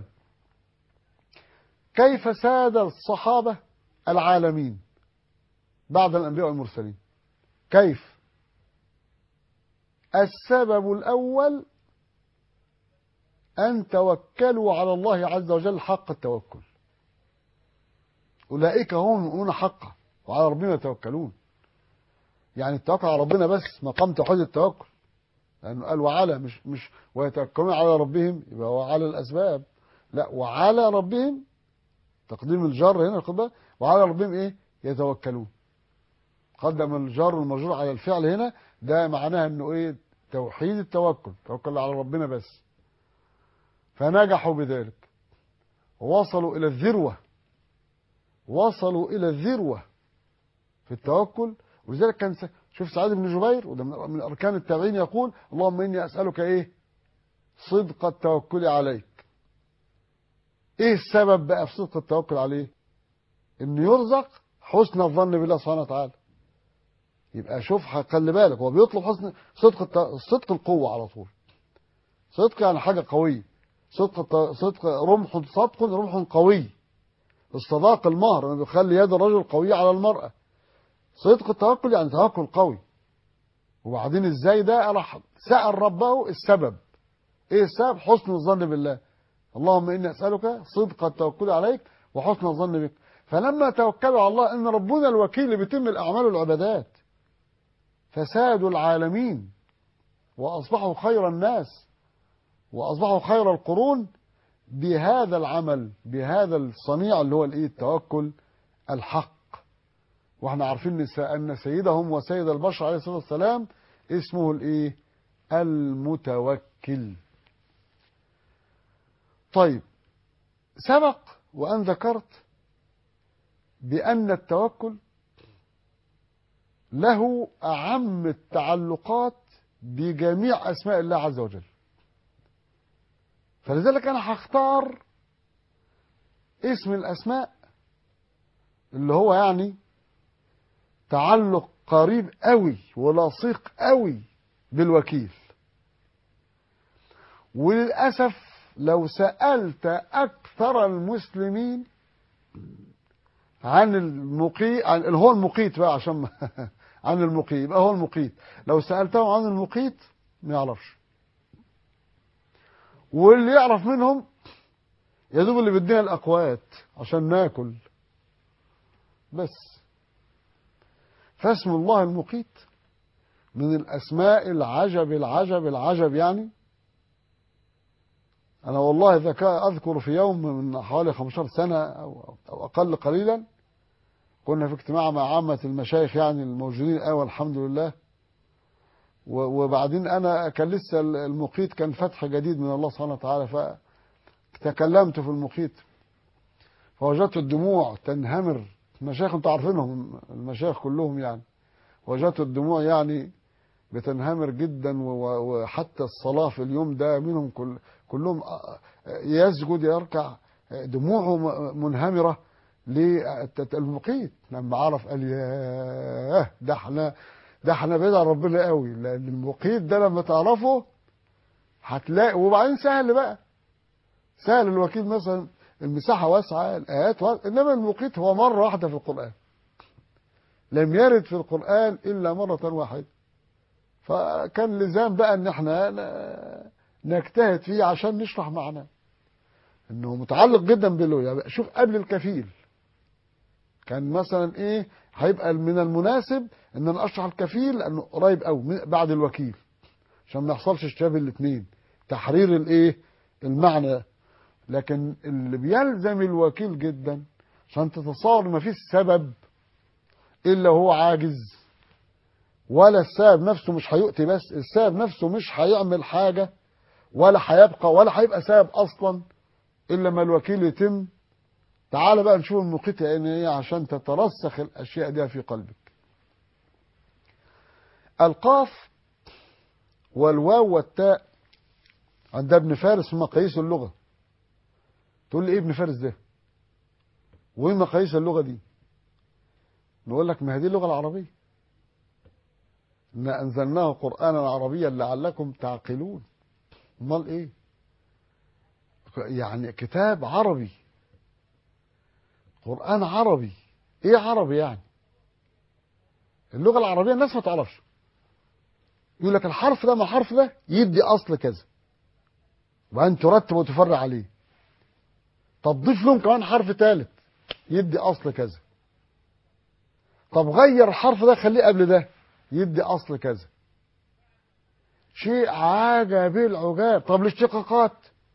كيف ساد الصحابه العالمين بعد الانبياء والمرسلين كيف السبب الاول أن توكلوا على الله عز وجل حق التوكل أولئك هم المؤمنون حقا وعلى ربنا يتوكلون يعني التوكل على ربنا بس مقام توحيد التوكل لأنه قال وعلى مش مش ويتوكلون على ربهم يبقى هو على الأسباب لا وعلى ربهم تقديم الجر هنا خد وعلى ربهم إيه يتوكلون قدم الجر والمجرور على الفعل هنا ده معناها انه ايه توحيد التوكل توكل على ربنا بس فنجحوا بذلك ووصلوا إلى الذروة وصلوا إلى الذروة في التوكل ولذلك كان س... شوف سعيد بن جبير وده من أركان التابعين يقول اللهم إني أسألك إيه صدق التوكل عليك إيه السبب بقى في صدق التوكل عليه إنه يرزق حسن الظن بالله سبحانه وتعالى يبقى شوف خلي بالك هو بيطلب حسن صدق الت... صدق القوة على طول صدق يعني حاجة قوية صدق صدق رمح صدق رمح قوي الصداق المهر انه بيخلي يد الرجل قوية على المرأة صدق التوكل يعني توكل قوي وبعدين ازاي ده راح سأل ربه السبب ايه السبب حسن الظن بالله اللهم اني اسالك صدق التوكل عليك وحسن الظن بك فلما توكلوا على الله ان ربنا الوكيل اللي بيتم الاعمال والعبادات فسادوا العالمين واصبحوا خير الناس واصبحوا خير القرون بهذا العمل بهذا الصنيع اللي هو الايه التوكل الحق واحنا عارفين ان سيدهم وسيد البشر عليه الصلاه والسلام اسمه الايه المتوكل طيب سبق وأن ذكرت بأن التوكل له أعم التعلقات بجميع أسماء الله عز وجل فلذلك أنا هختار اسم الأسماء اللي هو يعني تعلق قريب قوي ولصيق قوي بالوكيل وللأسف لو سألت أكثر المسلمين عن المقيت عن اللي هو المقيت بقى عشان ما عن المقيت يبقى هو المقيت لو سألتهم عن المقيت ما يعرفش واللي يعرف منهم يا دوب اللي بيدينا الأقوات عشان ناكل بس فاسم الله المقيت من الأسماء العجب العجب العجب يعني أنا والله إذا كان أذكر في يوم من حوالي 15 سنة أو, أو أقل قليلا كنا في اجتماع مع عامة المشايخ يعني الموجودين الآن والحمد لله وبعدين أنا كان لسه المقيت كان فتح جديد من الله سبحانه وتعالى فتكلمت في المقيت فوجدت الدموع تنهمر المشايخ انتوا عارفينهم المشايخ كلهم يعني وجدت الدموع يعني بتنهمر جدا وحتى الصلاة في اليوم ده منهم كل كلهم يسجد يركع دموعه منهمرة للمقيت لما عرف قال ياه ده احنا ده احنا بعيد عن ربنا قوي لان المقيت ده لما تعرفه هتلاقي وبعدين سهل بقى سهل الوكيل مثلا المساحة واسعة الآيات واسعة إنما المقيت هو مرة واحدة في القرآن لم يرد في القرآن إلا مرة واحدة فكان لزام بقى ان احنا نجتهد فيه عشان نشرح معناه انه متعلق جدا بالله شوف قبل الكفيل كان مثلا ايه هيبقى من المناسب ان انا اشرح الكفيل لانه قريب قوي بعد الوكيل عشان ما يحصلش اشتباه الاثنين تحرير الايه المعنى لكن اللي بيلزم الوكيل جدا عشان تتصور ما فيش سبب الا هو عاجز ولا السبب نفسه مش هيؤتي بس السبب نفسه مش هيعمل حاجة ولا هيبقى ولا هيبقى سبب أصلا إلا ما الوكيل يتم تعال بقى نشوف المقيت يعني ايه عشان تترسخ الأشياء دي في قلبك القاف والواو والتاء عند ابن فارس في مقاييس اللغة تقول لي ايه ابن فارس ده وايه مقاييس اللغة دي نقول لك ما هي دي اللغة العربية إنا أنزلناه قرآنا عربيا لعلكم تعقلون امال إيه يعني كتاب عربي قرآن عربي إيه عربي يعني اللغة العربية الناس ما تعرفش يقول لك الحرف ده مع الحرف ده يدي أصل كذا وأن ترتب وتفرع عليه طب ضيف لهم كمان حرف ثالث يدي أصل كذا طب غير الحرف ده خليه قبل ده يدي أصل كذا شيء عجب العجاب طب الاشتقاقات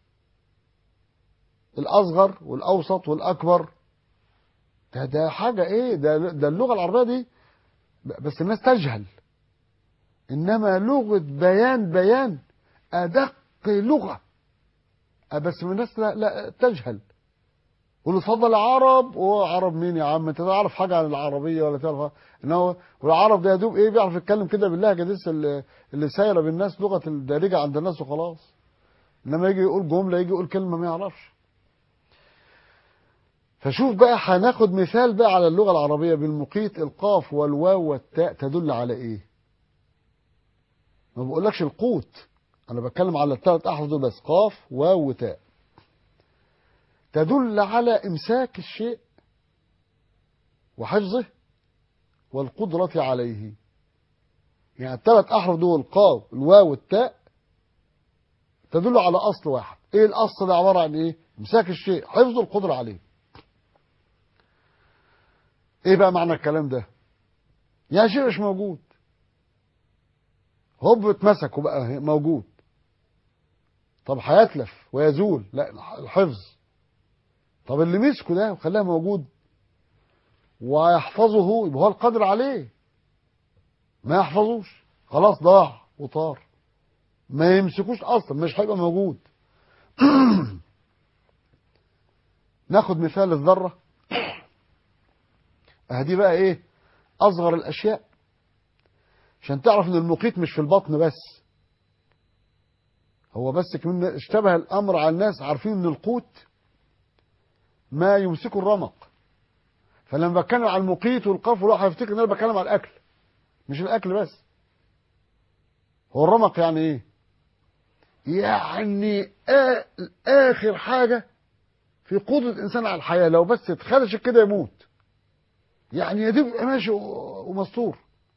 الأصغر والأوسط والأكبر ده ده حاجة إيه ده, ده اللغة العربية دي بس الناس تجهل إنما لغة بيان بيان أدق لغة بس من الناس لا, لا تجهل ونفضل عرب وعرب مين يا عم انت تعرف حاجه عن العربيه ولا تعرف انه والعرب ده يا دوب ايه بيعرف يتكلم كده باللهجه دي اللي, اللي سايره بالناس لغه الدارجه عند الناس وخلاص انما يجي يقول جمله يجي يقول كلمه ما يعرفش فشوف بقى هناخد مثال بقى على اللغه العربيه بالمقيت القاف والواو والتاء تدل على ايه ما بقولكش القوت انا بتكلم على الثلاث احرف دول بس قاف واو وتاء تدل على إمساك الشيء وحفظه والقدرة عليه يعني الثلاث أحرف دول القاف الواو والتاء تدل على أصل واحد إيه الأصل ده عبارة عن إيه إمساك الشيء حفظه القدرة عليه إيه بقى معنى الكلام ده يعني شيء مش موجود هوب اتمسك وبقى موجود طب هيتلف ويزول لا الحفظ طب اللي مسكه ده وخلاه موجود ويحفظه يبقى هو القادر عليه ما يحفظوش خلاص ضاع وطار ما يمسكوش اصلا مش هيبقى موجود ناخد مثال الذرة اهدي بقى ايه اصغر الاشياء عشان تعرف ان المقيت مش في البطن بس هو بس كمان اشتبه الامر على الناس عارفين ان القوت ما يمسكه الرمق فلما بتكلم على المقيت والقف والواحد هيفتكر ان انا بتكلم على الاكل مش الاكل بس هو الرمق يعني ايه يعني آ- اخر حاجه في قدره الانسان على الحياه لو بس اتخدش كده يموت يعني يا دوب يبقى ماشي و- ومستور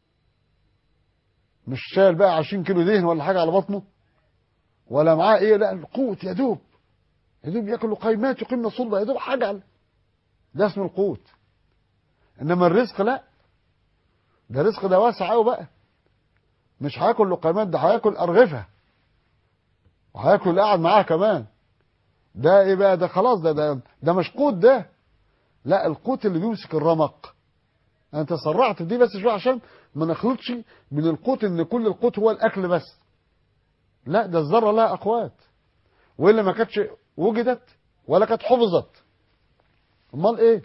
مش شايل بقى 20 كيلو دهن ولا حاجه على بطنه ولا معاه ايه لا القوت يا دوب يا دوب ياكل له قيمات يقيمنا صلبه يا دوب حاجه على ده اسمه القوت انما الرزق لا ده الرزق ده واسع قوي بقى مش هياكل لقيمات ده هياكل ارغفه وهياكل اللي قاعد معاه كمان ده ايه بقى ده خلاص ده ده ده مش قوت ده لا القوت اللي بيمسك الرمق انا تسرعت في دي بس شويه عشان ما نخلطش من القوت ان كل القوت هو الاكل بس لا ده الذره لها اقوات والا ما كانتش وجدت ولا كانت حفظت امال ايه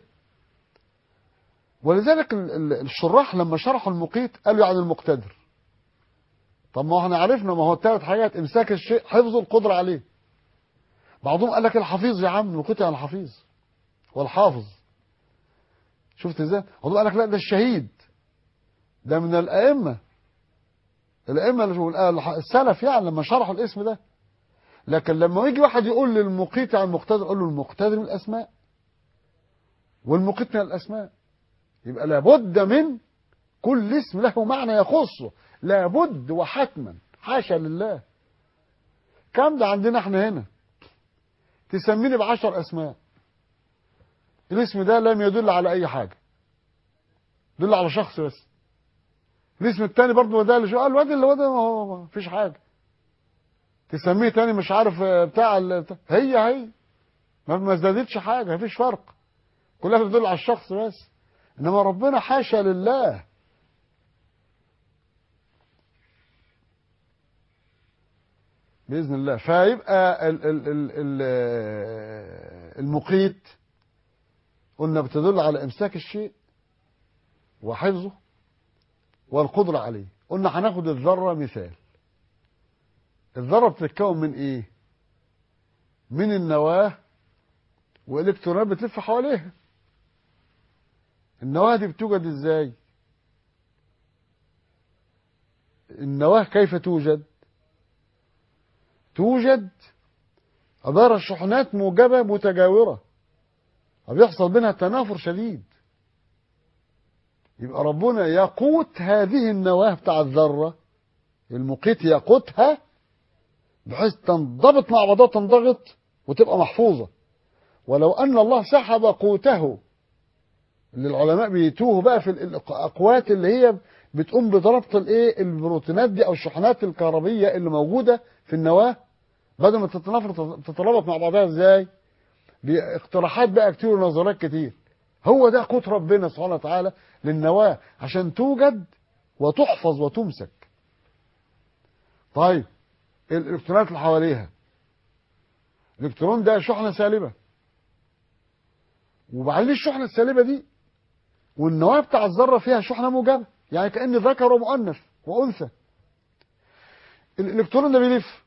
ولذلك ال- ال- الشراح لما شرحوا المقيت قالوا يعني المقتدر طب ما احنا عرفنا ما هو الثلاث حاجات امساك الشيء حفظه القدره عليه بعضهم قال لك الحفيظ يا عم المقيت يعني الحفيظ والحافظ شفت ازاي بعضهم قال لك لا ده الشهيد ده من الائمه الائمه اللي شو- الح- السلف يعني لما شرحوا الاسم ده لكن لما يجي واحد يقول للمقيت عن المقتدر يقول له المقتدر من الاسماء والمقيت من الاسماء يبقى لابد من كل اسم له معنى يخصه لابد وحتما حاشا لله كم ده عندنا احنا هنا تسميني بعشر اسماء الاسم ده لم يدل على اي حاجه يدل على شخص بس الاسم التاني برضه ما دلش قال الواد اللي هو ده ما هو ما فيش حاجه تسميه تاني مش عارف آه، بتاع ال- بتاع- هي هي ما ما ازدادتش حاجه مفيش فرق كلها بتدل على الشخص بس انما ربنا حاشا لله باذن الله فيبقى ال ال ال ال المقيت قلنا بتدل على امساك الشيء وحفظه والقدره عليه قلنا هناخد الذره مثال الذره بتتكون من ايه من النواه والكترونات بتلف حواليها النواه دي بتوجد ازاي النواه كيف توجد توجد عبارة شحنات موجبة متجاورة وبيحصل بينها تنافر شديد يبقى ربنا يقوت هذه النواة بتاع الذرة المقيت يقوتها بحيث تنضبط مع بعضها تنضغط وتبقى محفوظة ولو أن الله سحب قوته اللي العلماء بيتوه بقى في الأقوات اللي هي بتقوم بضربط الايه البروتينات دي او الشحنات الكهربيه اللي موجوده في النواه بدل ما تتنافر تترابط مع بعضها ازاي باقتراحات بقى كتير ونظريات كتير هو ده قوت ربنا سبحانه وتعالى للنواه عشان توجد وتحفظ وتمسك طيب الالكترونات اللي حواليها الالكترون ده شحنه سالبه وبعدين الشحنه السالبه دي والنواه بتاع الذره فيها شحنه موجبه يعني كان ذكر ومؤنث وانثى الالكترون ده بيلف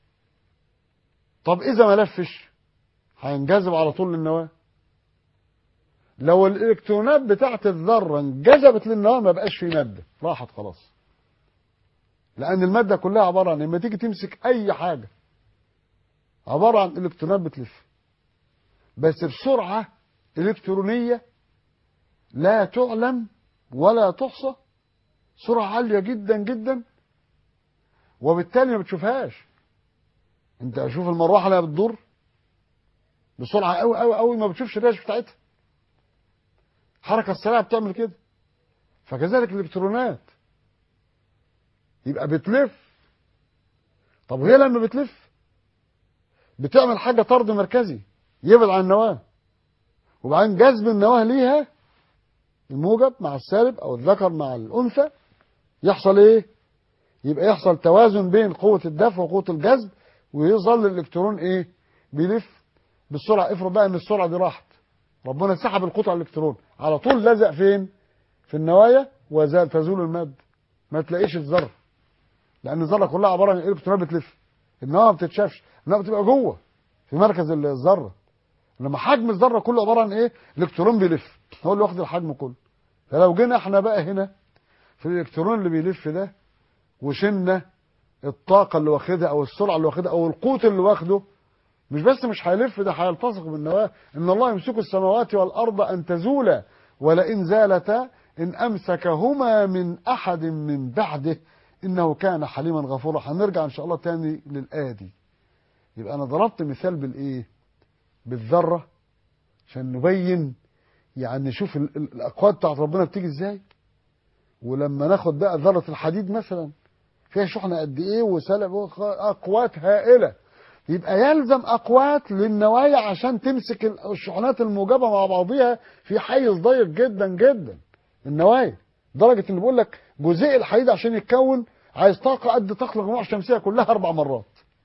طب اذا ما لفش هينجذب على طول للنواه لو الالكترونات بتاعت الذره انجذبت للنواه ما بقاش في ماده راحت خلاص لان الماده كلها عباره عن لما تيجي تمسك اي حاجه عباره عن الكترونات بتلف بس بسرعه الكترونيه لا تعلم ولا تحصى سرعة عالية جدا جدا وبالتالي ما بتشوفهاش انت شوف المروحة اللي بتدور بسرعة قوي قوي قوي ما بتشوفش الريش بتاعتها حركة السريعة بتعمل كده فكذلك الالكترونات يبقى بتلف طب وهي لما بتلف بتعمل حاجة طرد مركزي يبعد عن النواة وبعدين جذب النواة ليها الموجب مع السالب او الذكر مع الانثى يحصل ايه يبقى يحصل توازن بين قوة الدفع وقوة الجذب ويظل الالكترون ايه بيلف بالسرعة افرض بقى ان السرعة دي راحت ربنا سحب القطع الالكترون على طول لزق فين في النوايا وزال تزول الماده ما تلاقيش الذره لان الذره كلها عباره عن الكترونات بتلف النواه ما بتتشافش النواه بتبقى جوه في مركز الذره لما حجم الذره كله عباره عن ايه الالكترون بيلف هو اللي واخد الحجم كله فلو جينا احنا بقى هنا في الالكترون اللي بيلف ده وشلنا الطاقه اللي واخدها او السرعه اللي واخدها او القوت اللي واخده مش بس مش هيلف ده هيلتصق بالنواه ان الله يمسك السماوات والارض ان تزولا ولئن زالتا ان امسكهما من احد من بعده انه كان حليما غفورا هنرجع ان شاء الله تاني للايه دي يبقى انا ضربت مثال بالايه بالذره عشان نبين يعني نشوف ال- ال- الاقوات بتاعت ربنا بتيجي ازاي ولما ناخد بقى ذره الحديد مثلا فيها شحنه قد ايه وسلب اقوات هائله يبقى يلزم اقوات للنوايا عشان تمسك ال- الشحنات الموجبه مع بعضها في حيز ضيق جدا جدا النوايا لدرجه ان بيقول لك جزيء الحديد عشان يتكون عايز طاقه قد طاقه المجموعه الشمسيه كلها اربع مرات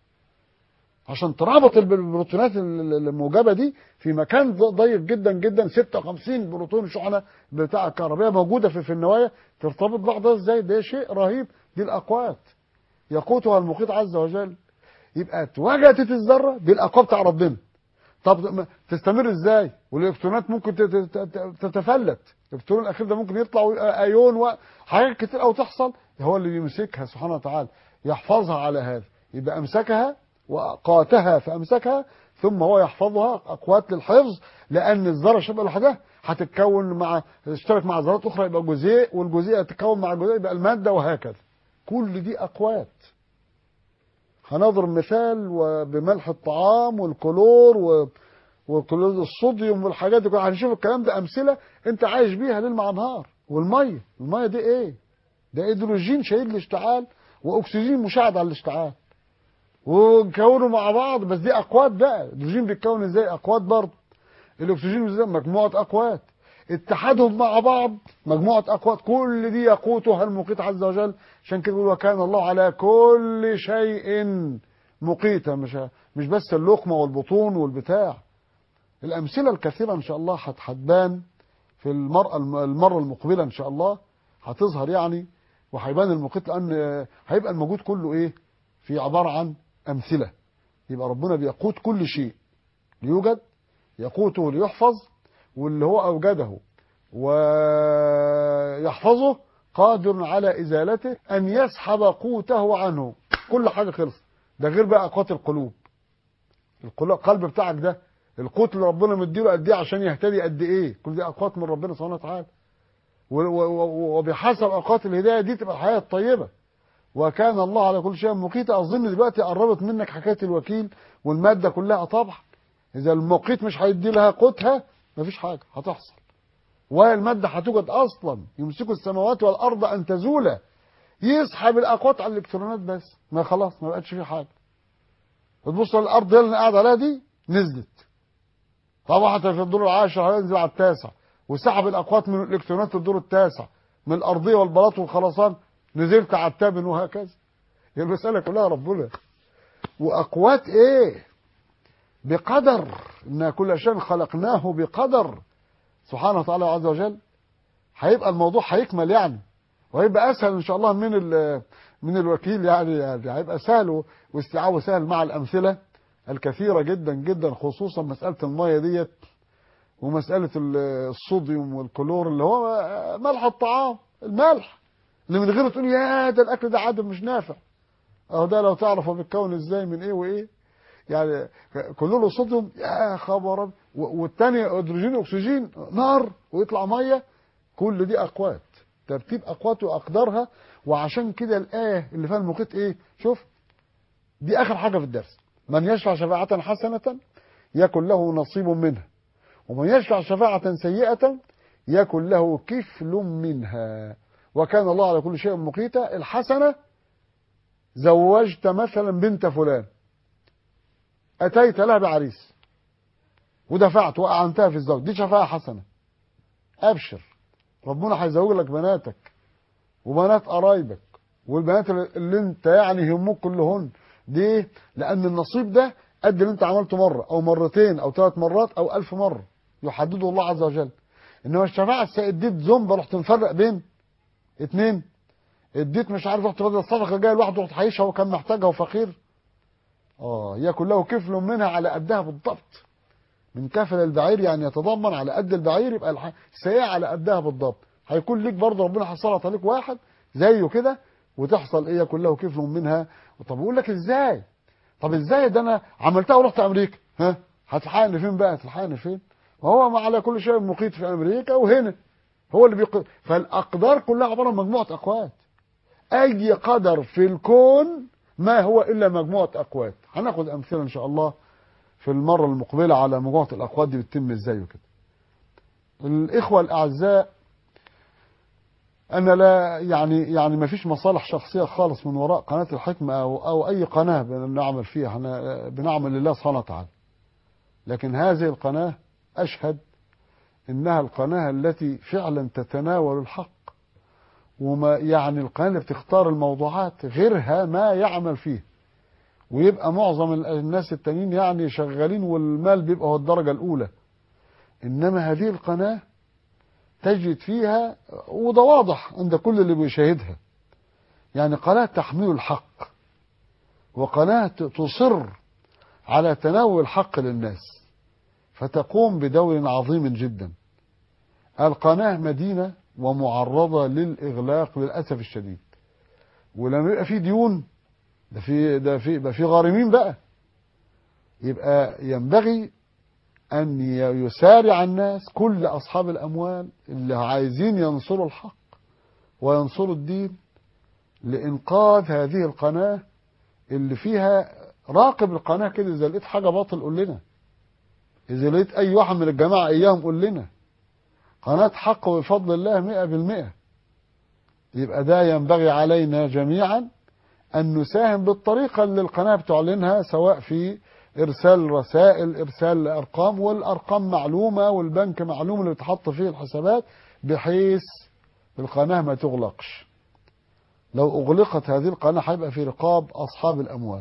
عشان ترابط الب- البروتونات ال- ال- الموجبه دي في مكان ض- ضيق جدا جدا 56 بروتون شحنه بتاع الكهربائيه موجوده في, في النوايا ترتبط بعضها ازاي ده شيء رهيب دي الاقوات يقوتها المقيت عز وجل يبقى اتوجدت الذره دي الاقوى بتاع ربنا طب ما- تستمر ازاي والالكترونات ممكن تت- تت- تتفلت الالكترون الاخير ده ممكن يطلع ويبقى ايون وحاجات كتير قوي تحصل هو اللي بيمسكها سبحانه وتعالى يحفظها على هذا يبقى امسكها واقاتها فامسكها ثم هو يحفظها اقوات للحفظ لان الذره شبه لوحدها هتتكون مع تشترك مع ذرات اخرى يبقى جزيء والجزيء يتكون مع جزيء يبقى الماده وهكذا كل دي اقوات هنضرب مثال بملح الطعام والكلور و... وكلور الصوديوم والحاجات دي كلها هنشوف الكلام ده امثله انت عايش بيها ليل مع نهار والميه الميه دي ايه ده هيدروجين شديد الاشتعال واكسجين مساعد على الاشتعال وكونوا مع بعض بس دي اقوات بقى الهيدروجين بيتكون ازاي اقوات برضه الاكسجين ازاي مجموعه اقوات اتحادهم مع بعض مجموعه اقوات كل دي يقوتها المقيت عز وجل عشان كده بيقول وكان الله على كل شيء مقيتا مش مش بس اللقمه والبطون والبتاع الامثله الكثيره ان شاء الله هت- هتبان في المرأة المره المقبله ان شاء الله هتظهر يعني وهيبان المقيت لان هيبقى الموجود كله ايه في عباره عن امثله يبقى ربنا بيقوت كل شيء ليوجد يقوته ليحفظ واللي هو اوجده ويحفظه قادر على ازالته ان يسحب قوته عنه كل حاجه خلص ده غير بقى اقوات القلوب القلوب- القلب بتاعك ده القوت اللي ربنا مديله قد ايه عشان يهتدي قد ايه كل دي اقوات من ربنا سبحانه وتعالى و- و- و- وبحسب اوقات الهدايه دي تبقى الحياه الطيبه وكان الله على كل شيء مقيتا اظن دلوقتي قربت منك حكايه الوكيل والماده كلها طبعا اذا المقيت مش هيدي لها قوتها مفيش حاجه هتحصل ولا الماده هتوجد اصلا يمسك السماوات والارض ان تزولا يسحب الاقوات على الالكترونات بس ما خلاص ما بقتش في حاجه تبص الارض اللي انا قاعد عليها دي نزلت طبعا في الدور العاشر هينزل على التاسع وسحب الاقوات من الالكترونات للدور التاسع من الارضيه والبلاط والخرسان نزلت على التامن وهكذا هي المساله كلها ربنا واقوات ايه بقدر ان كل شيء خلقناه بقدر سبحانه وتعالى عز وجل هيبقى الموضوع هيكمل يعني وهيبقى اسهل ان شاء الله من ال- من الوكيل يعني, يعني هيبقى سهل واستيعابه سهل مع الامثله الكثيره جدا جدا خصوصا مساله الميه ديت ومساله ال- الصوديوم والكلور اللي هو ملح الطعام الملح اللي من غيره تقول يا ده الاكل ده عادم مش نافع اهو ده لو تعرف هو بيتكون ازاي من ايه وايه يعني كلور وصوديوم يا خبر أبيض. و- والتاني هيدروجين واكسجين نار ويطلع ميه كل دي اقوات ترتيب اقوات واقدارها وعشان كده الايه اللي فيها المقيت ايه شوف دي اخر حاجه في الدرس من يشفع شفاعه حسنه يكن له نصيب منها ومن يشفع شفاعه سيئه يكن له كفل منها وكان الله على كل شيء مقيتا الحسنه زوجت مثلا بنت فلان اتيت لها بعريس ودفعت واعنتها في الزوج دي شفاعه حسنه ابشر ربنا هيزوج لك بناتك وبنات قرايبك والبنات اللي انت يعني يهموك كلهن دي لان النصيب ده قد اللي انت عملته مره او مرتين او ثلاث مرات او الف مره يحدده الله عز وجل انما الشفاعه السائد اديت زنبه رحت مفرق بين اتنين اديت مش عارف رحت بدل الصدقه جاي لوحده رحت حيشها وكان محتاجها وفقير اه ياكل له كفل منها على قدها بالضبط من كفل البعير يعني يتضمن على قد البعير يبقى الح- السيئه على قدها بالضبط هيكون ليك برضه ربنا هيسلط عليك واحد زيه كده وتحصل ايه ياكل له كفل منها طب يقول لك ازاي طب ازاي ده انا عملتها ورحت امريكا ها هتلحقني فين بقى هتلحقني فين وهو ما على كل شيء مقيت في امريكا وهنا هو اللي بيق... فالاقدار كلها عباره عن مجموعه اقوات اي قدر في الكون ما هو الا مجموعه اقوات هناخد امثله ان شاء الله في المره المقبله على مجموعه الاقوات دي بتتم ازاي وكده الاخوه الاعزاء انا لا يعني يعني ما فيش مصالح شخصيه خالص من وراء قناه الحكمه او او اي قناه بنعمل فيها احنا بنعمل لله سبحانه وتعالى لكن هذه القناه اشهد انها القناه التي فعلا تتناول الحق وما يعني القناه اللي بتختار الموضوعات غيرها ما يعمل فيه ويبقى معظم الناس التانيين يعني شغالين والمال بيبقى هو الدرجه الاولى انما هذه القناه تجد فيها وده واضح عند كل اللي بيشاهدها يعني قناه تحمل الحق وقناه تصر على تناول الحق للناس فتقوم بدور عظيم جدا القناه مدينه ومعرضه للاغلاق للاسف الشديد ولما يبقى في ديون ده في ده في يبقى في غارمين بقى يبقى ينبغي أن يسارع الناس كل أصحاب الأموال اللي عايزين ينصروا الحق وينصروا الدين لإنقاذ هذه القناة اللي فيها راقب القناة كده إذا لقيت حاجة باطل قول لنا إذا لقيت أي واحد من الجماعة إياهم قول لنا قناة حق بفضل الله مئة بالمئة يبقى ده ينبغي علينا جميعا أن نساهم بالطريقة اللي القناة بتعلنها سواء في إرسال رسائل إرسال أرقام والأرقام معلومة والبنك معلوم اللي بتحط فيه الحسابات بحيث القناة ما تغلقش لو أغلقت هذه القناة هيبقى في رقاب أصحاب الأموال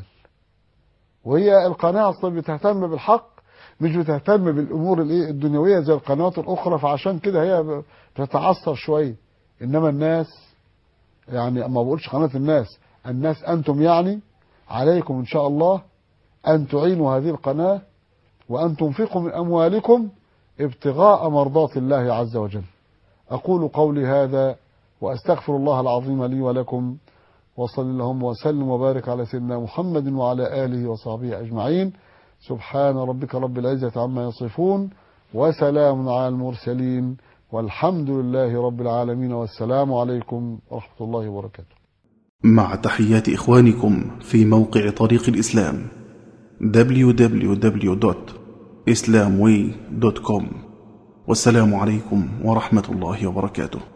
وهي القناة أصلا بتهتم بالحق مش بتهتم بالأمور الإيه الدنيوية زي القنوات الأخرى فعشان كده هي بتتعثر شوية إنما الناس يعني ما بقولش قناة الناس الناس أنتم يعني عليكم إن شاء الله أن تعينوا هذه القناة وأن تنفقوا من أموالكم ابتغاء مرضات الله عز وجل أقول قولي هذا وأستغفر الله العظيم لي ولكم وصل اللهم وسلم وبارك على سيدنا محمد وعلى آله وصحبه أجمعين سبحان ربك رب العزة عما يصفون وسلام على المرسلين والحمد لله رب العالمين والسلام عليكم ورحمة الله وبركاته مع تحيات إخوانكم في موقع طريق الإسلام www.islamway.com والسلام عليكم ورحمة الله وبركاته